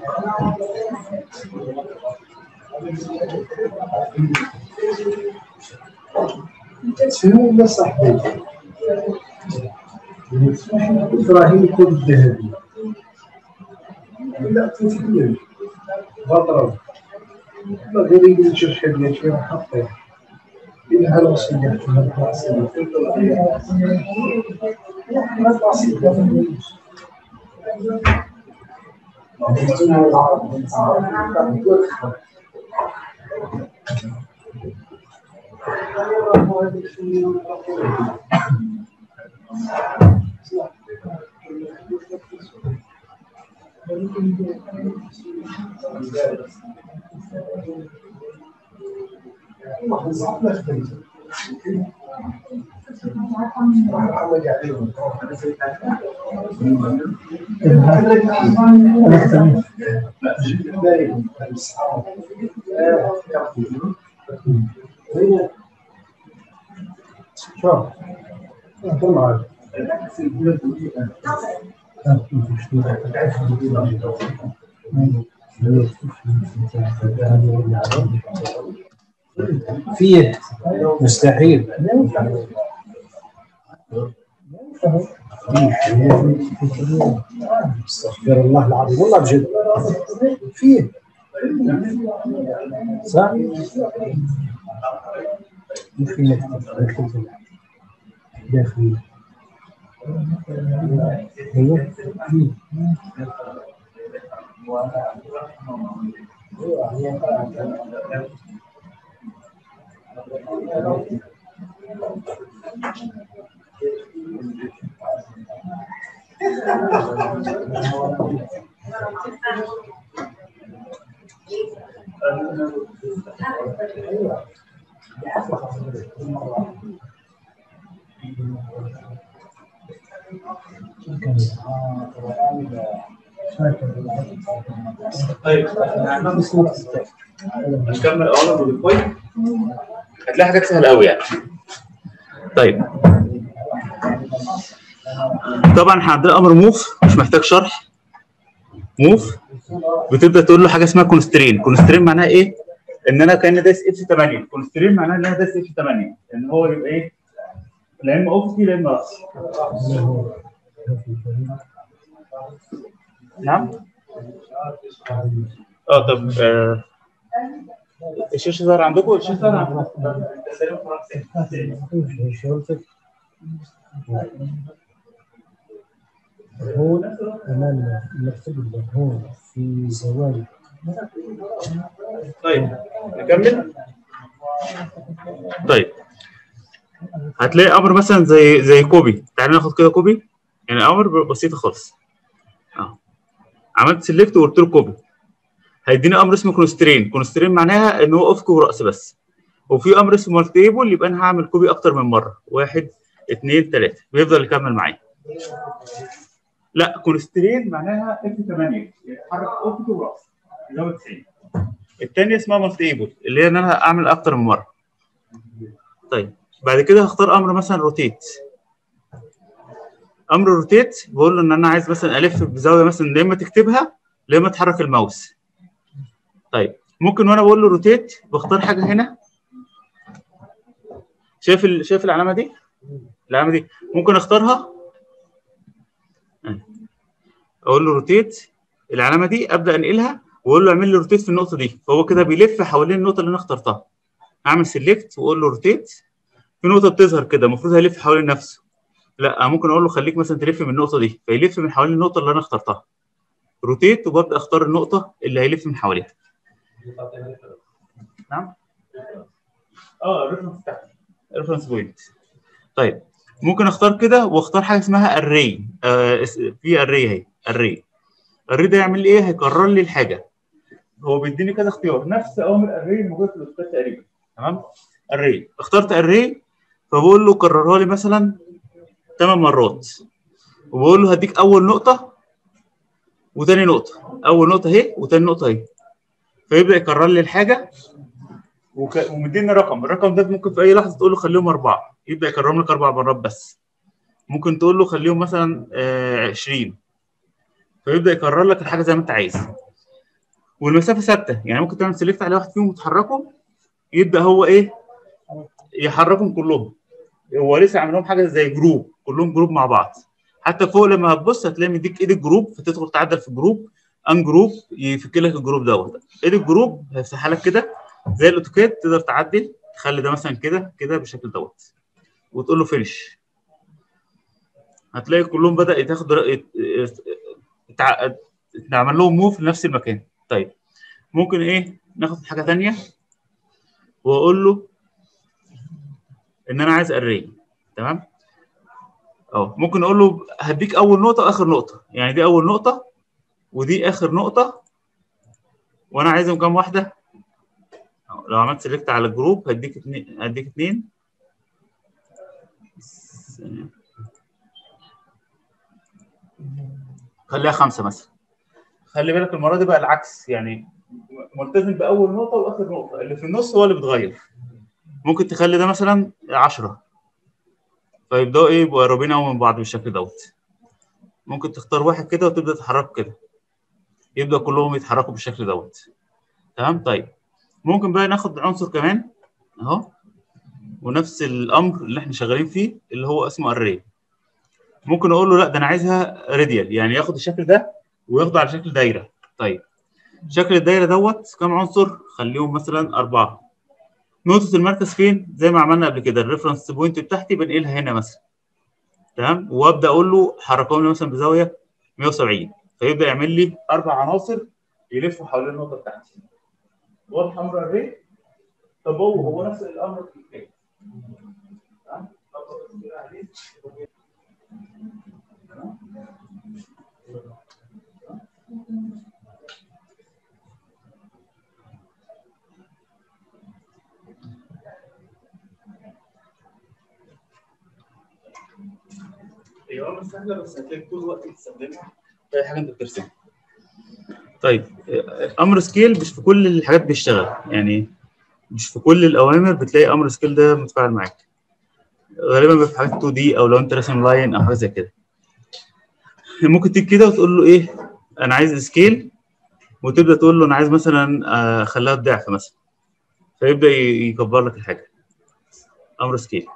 شنو ولا صاحبي؟ ابراهيم الكود الذهبي لا تفكير بطرة ما غير يقول شوف حد شي راح حطيه إلها الوصية شوف انت معك فيه مستحيل استغفر الله العظيم والله بجد فيه صح؟ ممكن نكتب نكتب داخلي ايوه فيه طيب هنكمل اوامر موديفاي هتلاقي حاجات سهله قوي يعني طيب طبعا احنا عندنا امر موف مش محتاج شرح موف بتبدا تقول له حاجه اسمها كونسترين كونسترين معناها ايه ان انا كان دايس اف 8 كونسترين معناها ان انا دايس اف 8 ان هو يبقى ايه لا اما اوفسي لا اما راسي نعم اه طب آه الشاشه ظهر عندكم الشاشه ظهر عندكم شغلتك هون امام المكتب هون في زوايا طيب نكمل طيب هتلاقي امر مثلا زي زي كوبي تعالى ناخد كده كوبي يعني امر بسيطه خالص اه عملت سيلكت وقلت له كوبي هيديني امر اسمه كونسترين كونسترين معناها ان هو افك ورأس بس وفي امر اسمه مالتيبل يبقى انا هعمل كوبي اكتر من مره واحد اثنين ثلاثه بيفضل يكمل معايا لا كونسترين معناها اف 8 يتحرك افك ورأس اللي هو 90 الثانيه اسمها مالتيبل اللي هي ان انا اعمل اكتر من مره طيب بعد كده هختار امر مثلا روتيت امر روتيت بقول له ان انا عايز مثلا الف بزاويه مثلا يا اما تكتبها يا اما تحرك الماوس طيب ممكن وانا بقول له روتيت بختار حاجه هنا شايف ال... شايف العلامه دي العلامه دي ممكن اختارها اقول له روتيت العلامه دي ابدا انقلها واقول له اعمل لي روتيت في النقطه دي فهو كده بيلف حوالين النقطه اللي انا اخترتها اعمل سيلكت واقول له روتيت في نقطه بتظهر كده المفروض هيلف حوالين نفسه لا ممكن اقول له خليك مثلا تلف من النقطه دي فيلف من حوالين النقطه اللي انا اخترتها روتيت وببدا اختار النقطه اللي هيلف من حواليها نعم اه الريفرنس بتاعتي الريفرنس بوينت طيب ممكن اختار كده واختار حاجه اسمها اري آه اس- في اري اهي اري الري ده يعمل لي ايه هيكرر لي الحاجه هو بيديني كذا اختيار نفس اوامر الري الموجوده في الاوتوكاد تقريبا تمام الري اخترت الري فبقول له كررها لي مثلا 8 مرات وبقول له هديك اول نقطه وتاني نقطه اول نقطه اهي وتاني نقطه اهي فيبدا يكرر لي الحاجه وك... ومديني رقم الرقم ده ممكن في اي لحظه تقول له خليهم اربعه يبدا يكررهم لك اربع مرات بس ممكن تقول له خليهم مثلا آه 20 فيبدا يكرر لك الحاجه زي ما انت عايز والمسافه ثابته يعني ممكن تعمل سيلكت على واحد فيهم وتحركه يبدا هو ايه يحركهم كلهم هو لسه عامل لهم حاجه زي جروب كلهم جروب مع بعض حتى فوق لما هتبص هتلاقي مديك ايد الجروب فتدخل تعدل في الجروب ان جروب يفك لك الجروب دوت ايد الجروب هيفتحها لك كده زي الاوتوكاد تقدر تعدل تخلي ده مثلا كده كده بالشكل دوت وتقول له فينش هتلاقي كلهم بدا يتاخد تعمل لهم موف لنفس المكان طيب ممكن ايه ناخد حاجه ثانيه واقول له ان انا عايز اري تمام اه ممكن اقول له هديك اول نقطه واخر نقطه يعني دي اول نقطه ودي اخر نقطه وانا عايزهم كام واحده أهو، لو عملت سيلكت على الجروب هديك اتنين هديك اتنين ثانية. خليها خمسه مثلا خلي بالك المره دي بقى العكس يعني ملتزم باول نقطه واخر نقطه اللي في النص هو اللي بيتغير ممكن تخلي ده مثلا 10 فيبداوا ايه يبقوا قريبين قوي من بعض بالشكل دوت ممكن تختار واحد كده وتبدا تحركه كده يبدا كلهم يتحركوا بالشكل دوت تمام طيب ممكن بقى ناخد عنصر كمان اهو ونفس الامر اللي احنا شغالين فيه اللي هو اسمه اري ممكن اقول له لا ده انا عايزها راديال يعني ياخد الشكل ده وياخده على شكل دايره طيب شكل الدايره دوت كام عنصر خليهم مثلا اربعه نقطه المركز فين زي ما عملنا قبل كده الريفرنس بوينت بتاعتي بنقلها هنا مثلا تمام وابدا اقول له حركهم لي مثلا بزاويه 170 فيبدا يعمل لي اربع عناصر يلفوا حوالين النقطه بتاعتي واضح امر الري طب هو هو نفس الامر في الكيك تمام أضغط كده عليه. تمام؟ هي امر سهله بس هتلاقي طول الوقت بتستخدمها في اي حاجه انت بترسمها. طيب امر سكيل مش في كل الحاجات بيشتغل يعني مش في كل الاوامر بتلاقي امر سكيل ده متفاعل معاك. غالبا بيبقى في حاجات 2 دي او لو انت راسم لاين او حاجه زي كده. ممكن تيجي كده وتقول له ايه انا عايز سكيل وتبدا تقول له انا عايز مثلا آه، اخليها الضعف مثلا فيبدا ي- يكبر لك الحاجه. امر سكيل.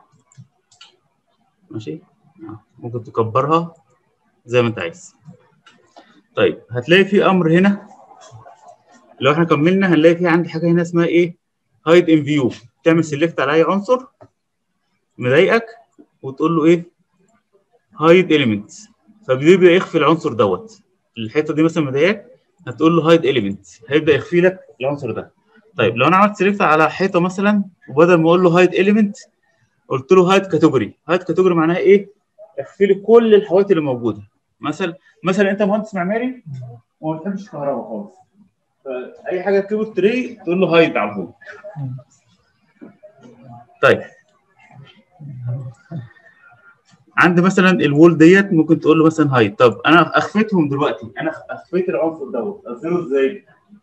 ماشي؟ آه، ممكن تكبرها زي ما انت عايز. طيب هتلاقي في امر هنا لو احنا كملنا هنلاقي في عندي حاجه هنا اسمها ايه؟ هايد ان فيو تعمل سيلكت على اي عنصر مضايقك وتقول له ايه؟ هايد اليمنت فبيبدا يخفي العنصر دوت الحته دي مثلا مضايقك هتقول له هايد اليمنت هيبدا يخفي لك العنصر ده طيب لو انا عملت سيلكت على حيطه مثلا وبدل ما اقول له هايد اليمنت قلت له هايد كاتيجوري هايد كاتيجوري معناها ايه؟ اخفي لي كل الحوائط اللي موجوده مثلا مثلا انت مهندس معماري وما بتحبش الكهرباء خالص فاي حاجه كيبورد تري تقول له هايد على طول طيب عندي مثلا الوول ديت ممكن تقول له مثلا هايد طب انا اخفيتهم دلوقتي انا اخفيت العنصر دوت اظهره ازاي؟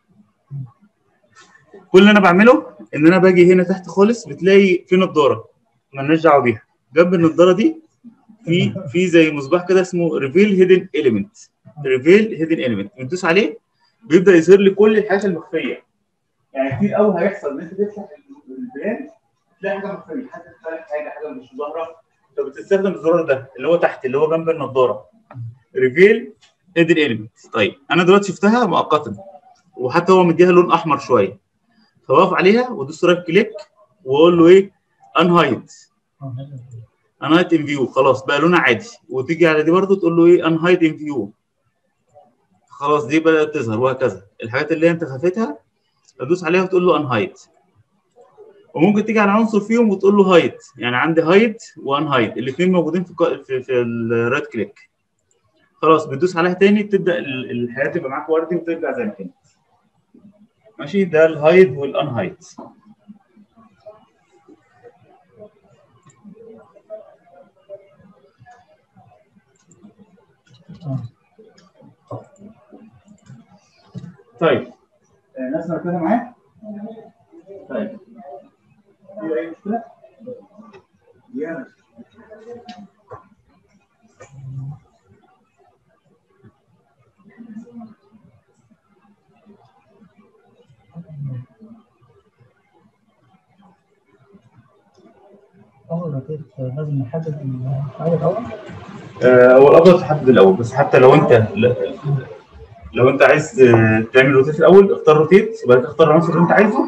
كل اللي انا بعمله ان انا باجي هنا تحت خالص بتلاقي في نضاره مالناش دعوه بيها جنب النضاره دي في في زي مصباح كده اسمه ريفيل هيدن اليمنت ريفيل هيدن اليمنت بتدوس عليه بيبدا يظهر لي كل الحاجات المخفيه يعني كتير قوي هيحصل ان انت تفتح البيان تلاقي حاجه مخفيه حاجه حاجه حاجه مش ظاهره فبتستخدم الزرار ده اللي هو تحت اللي هو جنب النضاره ريفيل هيدن اليمنت طيب انا دلوقتي شفتها مؤقتا وحتى هو مديها لون احمر شويه فواقف عليها وادوس رايت كليك واقول له ايه انهايد انهايد ان فيو خلاص بقى لونها عادي وتيجي على دي برضو تقول له ايه انهايد ان فيو خلاص دي بدات تظهر وهكذا الحاجات اللي انت خفتها هتدوس عليها وتقول له ان هايد وممكن تيجي على عنصر فيهم وتقول له هايد يعني عندي هايد وان هايد الاثنين موجودين في الق- في, في الرايت كليك خلاص بتدوس عليها تاني تبدا ال- الحياه تبقى معاك وردي وترجع زي ما كانت ماشي ده الهايد والان هايد طيب آه، ناس مركزه معايا؟ طيب في اي مشكله؟ يعني أول ما تبدأ لازم نحدد الحاجة الأول آه، هو الافضل تحدد الاول بس حتى لو انت ل- لو انت عايز آه، تعمل روتيت الاول اختار روتيت وبعد كده اختار العنصر اللي انت عايزه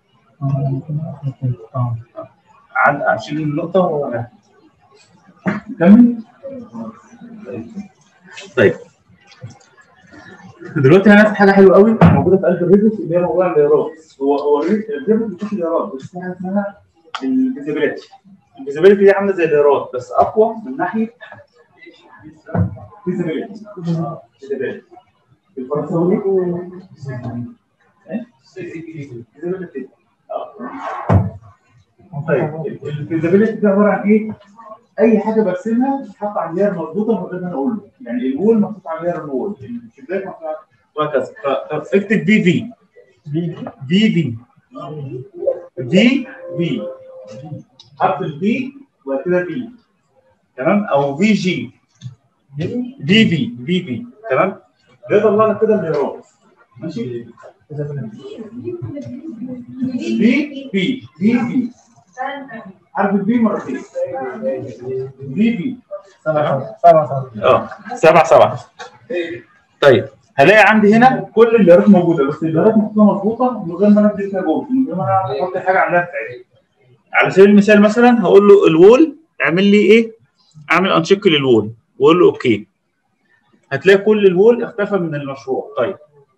اه عن- عشان النقطه و- نكمل طيب دلوقتي هناخد حاجه حلوه قوي موجوده في قلب الريفت اللي هي موضوع الليارات هو هو الريفت بيشوف الليارات بس في حاجه اسمها الفيزيبيليتي الفيزيبيليتي دي عامله زي الليارات بس اقوى من ناحيه فيزيبيليتي فيزيبيليتي الفرنساوي ايه؟ فيزيبيليتي اه طيب الفيزيبيليتي ده عباره عن ايه؟ اي حاجه برسمها تتحط على اللير مظبوطه من غير ما انا اقول له يعني الوول محطوط على اللير الوول الشباك محطوط على وهكذا ف- فاكتب في في في في في في حرف الفي وبعد كده في تمام او في جي في في في في تمام ده يطلع لك كده الليرات ماشي في في في في حرف الفي مرتين في في سبعة سبعة سبعة اه سبعة سبعة طيب هلاقي عندي هنا كل الليرات موجوده بس الليرات محطوطه مظبوطه من غير ما انا ادي فيها جول من غير ما انا احط حاجه عليها بتاعتي على سبيل المثال مثلا هقول له الوول اعمل لي ايه؟ اعمل انشيك للوول واقول له اوكي هتلاقي كل الوول اختفى من المشروع طيب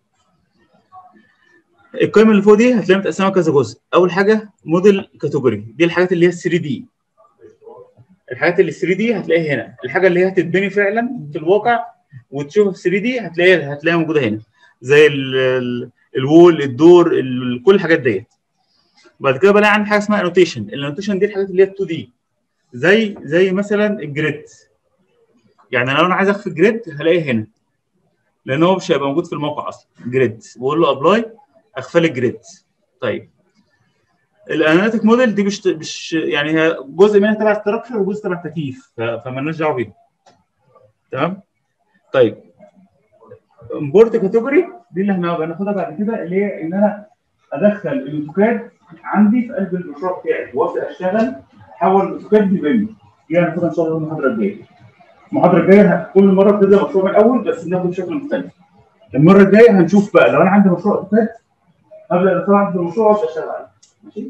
القائمه اللي فوق دي هتلاقيها متقسمه كذا جزء اول حاجه موديل كاتيجوري دي الحاجات اللي هي 3 دي الحاجات اللي 3 دي هتلاقيها هنا الحاجه اللي هي هتتبني فعلا في الواقع وتشوفها في 3 دي هتلاقيها هتلاقيها موجوده هنا زي ال- ال- الوول الدور ال- كل الحاجات ديت بعد كده بلاقي عندي حاجه اسمها انوتيشن الانوتيشن دي الحاجات اللي هي 2 دي زي زي مثلا الجريد يعني لو انا عايز اخفي الجريد هلاقيه هنا لان هو مش هيبقى موجود في الموقع اصلا جريد بقول له ابلاي اخفى لي الجريد طيب الاناليتيك موديل دي مش مش يعني هي جزء منها تبع ستراكشر وجزء تبع تكييف ف- فمالناش دعوه بيها تمام طيب امبورت كاتيجوري دي اللي احنا هناخدها بعد كده اللي هي ان انا ادخل الاوتوكاد عندي في قلب المشروع بتاعي وابدا اشتغل احول الاوتوكاد لبيم دي هناخدها ان شاء الله المحاضره الجايه المحاضره الجايه كل مره بتبدا مشروع من الاول بس بناخده بشكل مختلف المره الجايه هنشوف بقى لو انا عندي مشروع اوتوكاد هبدا اشتغل عند المشروع وابدا اشتغل عليه ماشي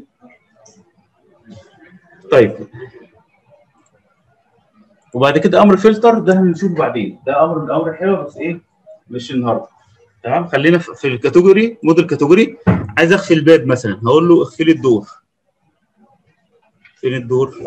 طيب وبعد كده امر فلتر ده هنشوفه بعدين ده امر من الامر الحلوه بس ايه مش النهارده تمام خلينا في في الكاتيجوري موديل كاتيجوري عايز اخفي الباب مثلا هقول له اخفي لي الدور فين الدور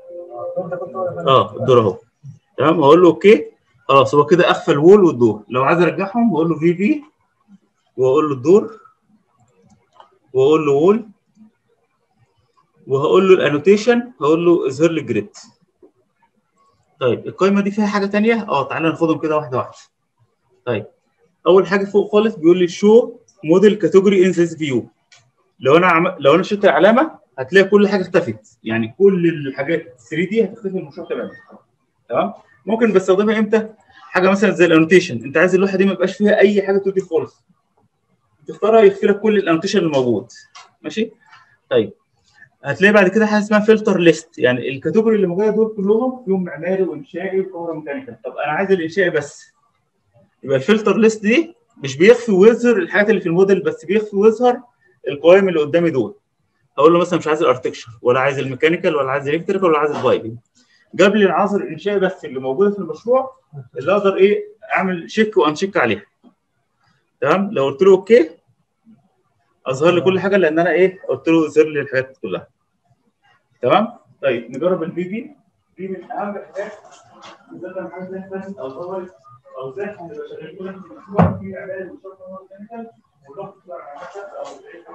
اه الدور اهو تمام هقول له اوكي خلاص هو كده اخفى الوول والدور لو عايز ارجعهم بقول له في في واقول له الدور واقول له وول وهقول له الانوتيشن هقول له اظهر لي جريد طيب القائمه دي فيها حاجه تانية اه تعالى ناخدهم كده واحده واحده طيب اول حاجه فوق خالص بيقول لي شو موديل كاتيجوري ان ذيس فيو لو انا عم... لو انا شلت العلامه هتلاقي كل حاجه اختفت يعني كل الحاجات 3 دي هتختفي من المشروع تماما تمام ممكن بستخدمها امتى حاجه مثلا زي الانوتيشن انت عايز اللوحه دي ما يبقاش فيها اي حاجه 2 دي خالص تختارها يخفي لك كل الانوتيشن اللي موجود ماشي طيب هتلاقي بعد كده حاجه اسمها فلتر ليست يعني الكاتيجوري اللي موجوده دول كلهم فيهم معماري وانشائي وكهروميكانيكال طب انا عايز الانشائي بس يبقى الفلتر ليست دي مش بيخفي ويظهر الحاجات اللي في الموديل بس بيخفي ويظهر القوائم اللي قدامي دول اقول له مثلا مش عايز الاركتكشر ولا عايز الميكانيكال ولا عايز الكتريكال ولا عايز البايبنج جاب لي العناصر الانشائي بس اللي موجوده في المشروع اللي اقدر ايه اعمل شيك وانشيك عليها تمام لو قلت له اوكي اظهر لي كل حاجه لان انا ايه قلت له اظهر لي الحاجات كلها تمام طيب نجرب البي بي دي من اهم الحاجات مثلا حاجه زي مثلا او ظهر او زي احنا بنبقى شغالين كل اسبوع في اعلان وشرط ميكانيكال ونروح او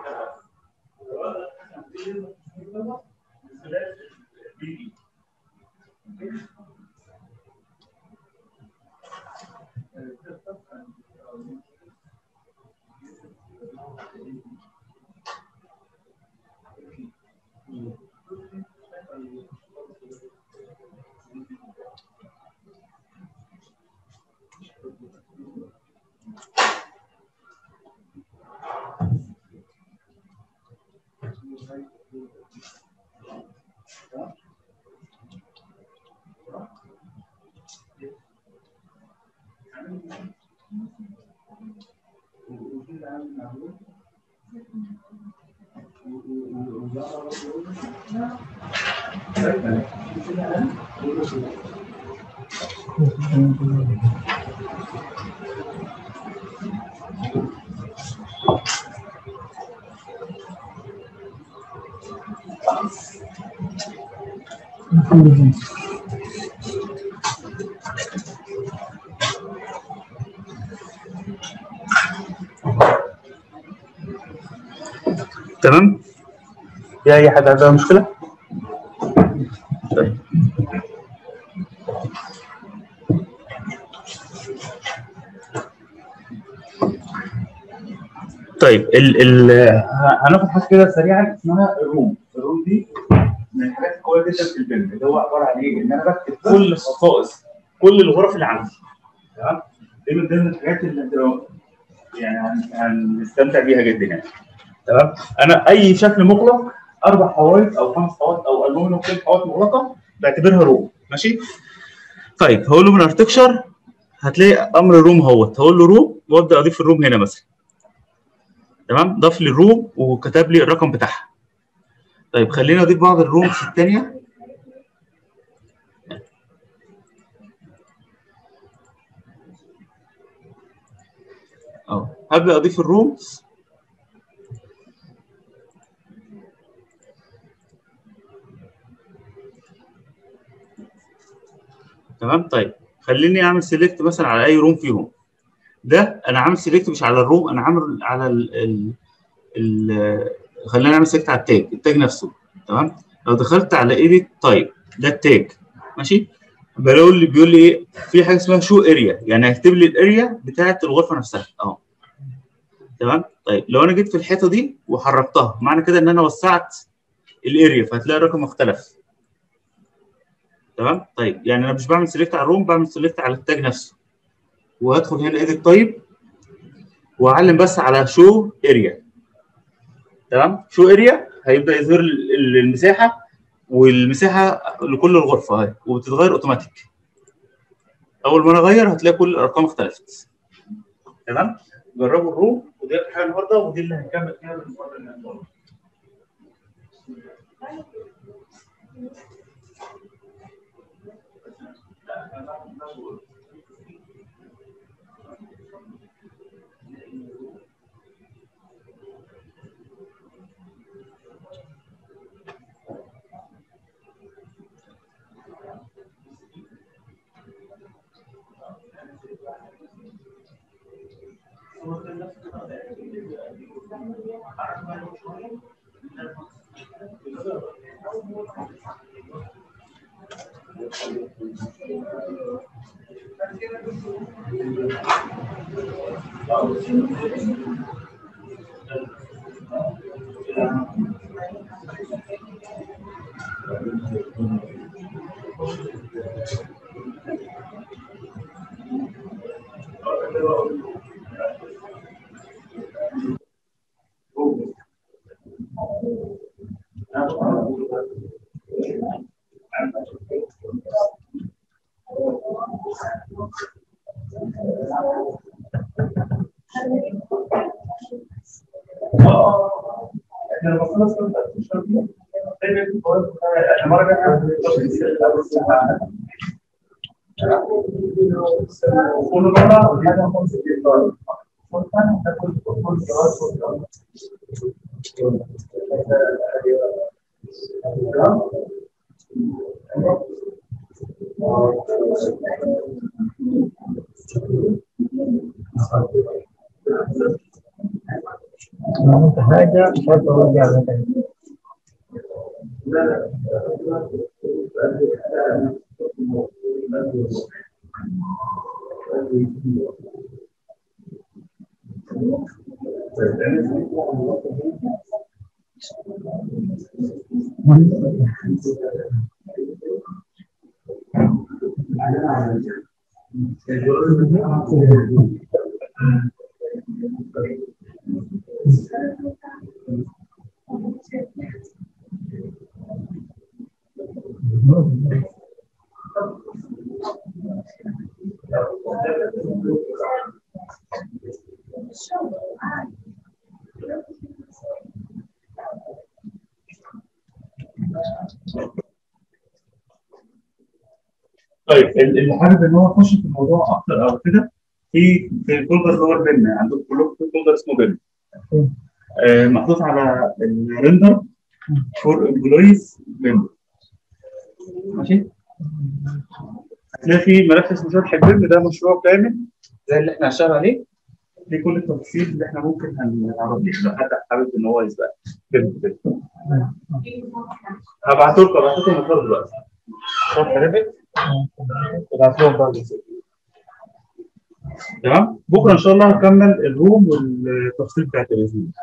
بي بي تمام في اي حد عنده مشكله طيب طيب ال ال هناخد حاجه كده سريعا اسمها الروم الروم دي من الحاجات القويه جدا في البيم اللي هو عباره عن ايه؟ ان انا بكتب كل خصائص كل الغرف اللي عندي تمام دي من ضمن الحاجات اللي هتبقى يعني هن- هنستمتع بيها جدا يعني تمام انا اي شكل مغلق اربع حوائط او خمس حوائط او الومنيوم كل حوائط مغلقه بعتبرها روم ماشي طيب هقول له من ارتكشر هتلاقي امر روم اهوت هقول له روم وابدا اضيف الروم هنا مثلا تمام ضاف لي الروم وكتب لي الرقم بتاعها طيب خليني اضيف بعض الرومز الثانيه اه هبدا اضيف الرومز تمام طيب خليني اعمل سيلكت مثلا على اي روم فيهم ده انا عامل سيلكت مش على الروم انا عامل على ال ال ال خلينا نعمل سيلكت على التاج التاج نفسه تمام لو دخلت على ايديت طيب ده التاج ماشي بقول لي بيقول لي ايه في حاجه اسمها شو اريا يعني هيكتب لي الاريا بتاعه الغرفه نفسها اهو تمام طيب لو انا جيت في الحيطه دي وحركتها معنى كده ان انا وسعت الاريا فهتلاقي الرقم اختلف تمام طيب يعني انا مش بعمل سيلكت على الروم بعمل سيلكت على التاج نفسه وهدخل هنا ايديت طيب واعلم بس على شو اريا تمام شو اريا هيبدا يظهر ال- ال- المساحه والمساحه لكل الغرفه اهي وبتتغير اوتوماتيك اول ما انا اغير هتلاقي كل الارقام اختلفت تمام جربوا الروم ودي اخر حاجه النهارده ودي اللي هنكمل فيها المره اللي هنقولها. احنا لما خلص احنا مره كل مره عملت حاجة مش عارف أرجع لها تاني طيب ال- اللي حابب ان هو يخش في الموضوع اكتر او كده في في الفولدر اللي هو البن عندكم كلكم في فولدر اسمه بن آه محطوط على الريندر فور امبلويز بن ماشي هتلاقي في ملف اسمه شرح البن ده مشروع كامل زي اللي احنا هنشتغل عليه في كل التفاصيل اللي احنا ممكن هنعرض ليه لو حد حابب ان هو يسبق بن بن هبعته لكم هبعته لكم المفروض دلوقتي شرح ريبت ابعت لهم برضه تمام بكره ان شاء الله هكمل الروم والتفصيل بتاع التلفزيون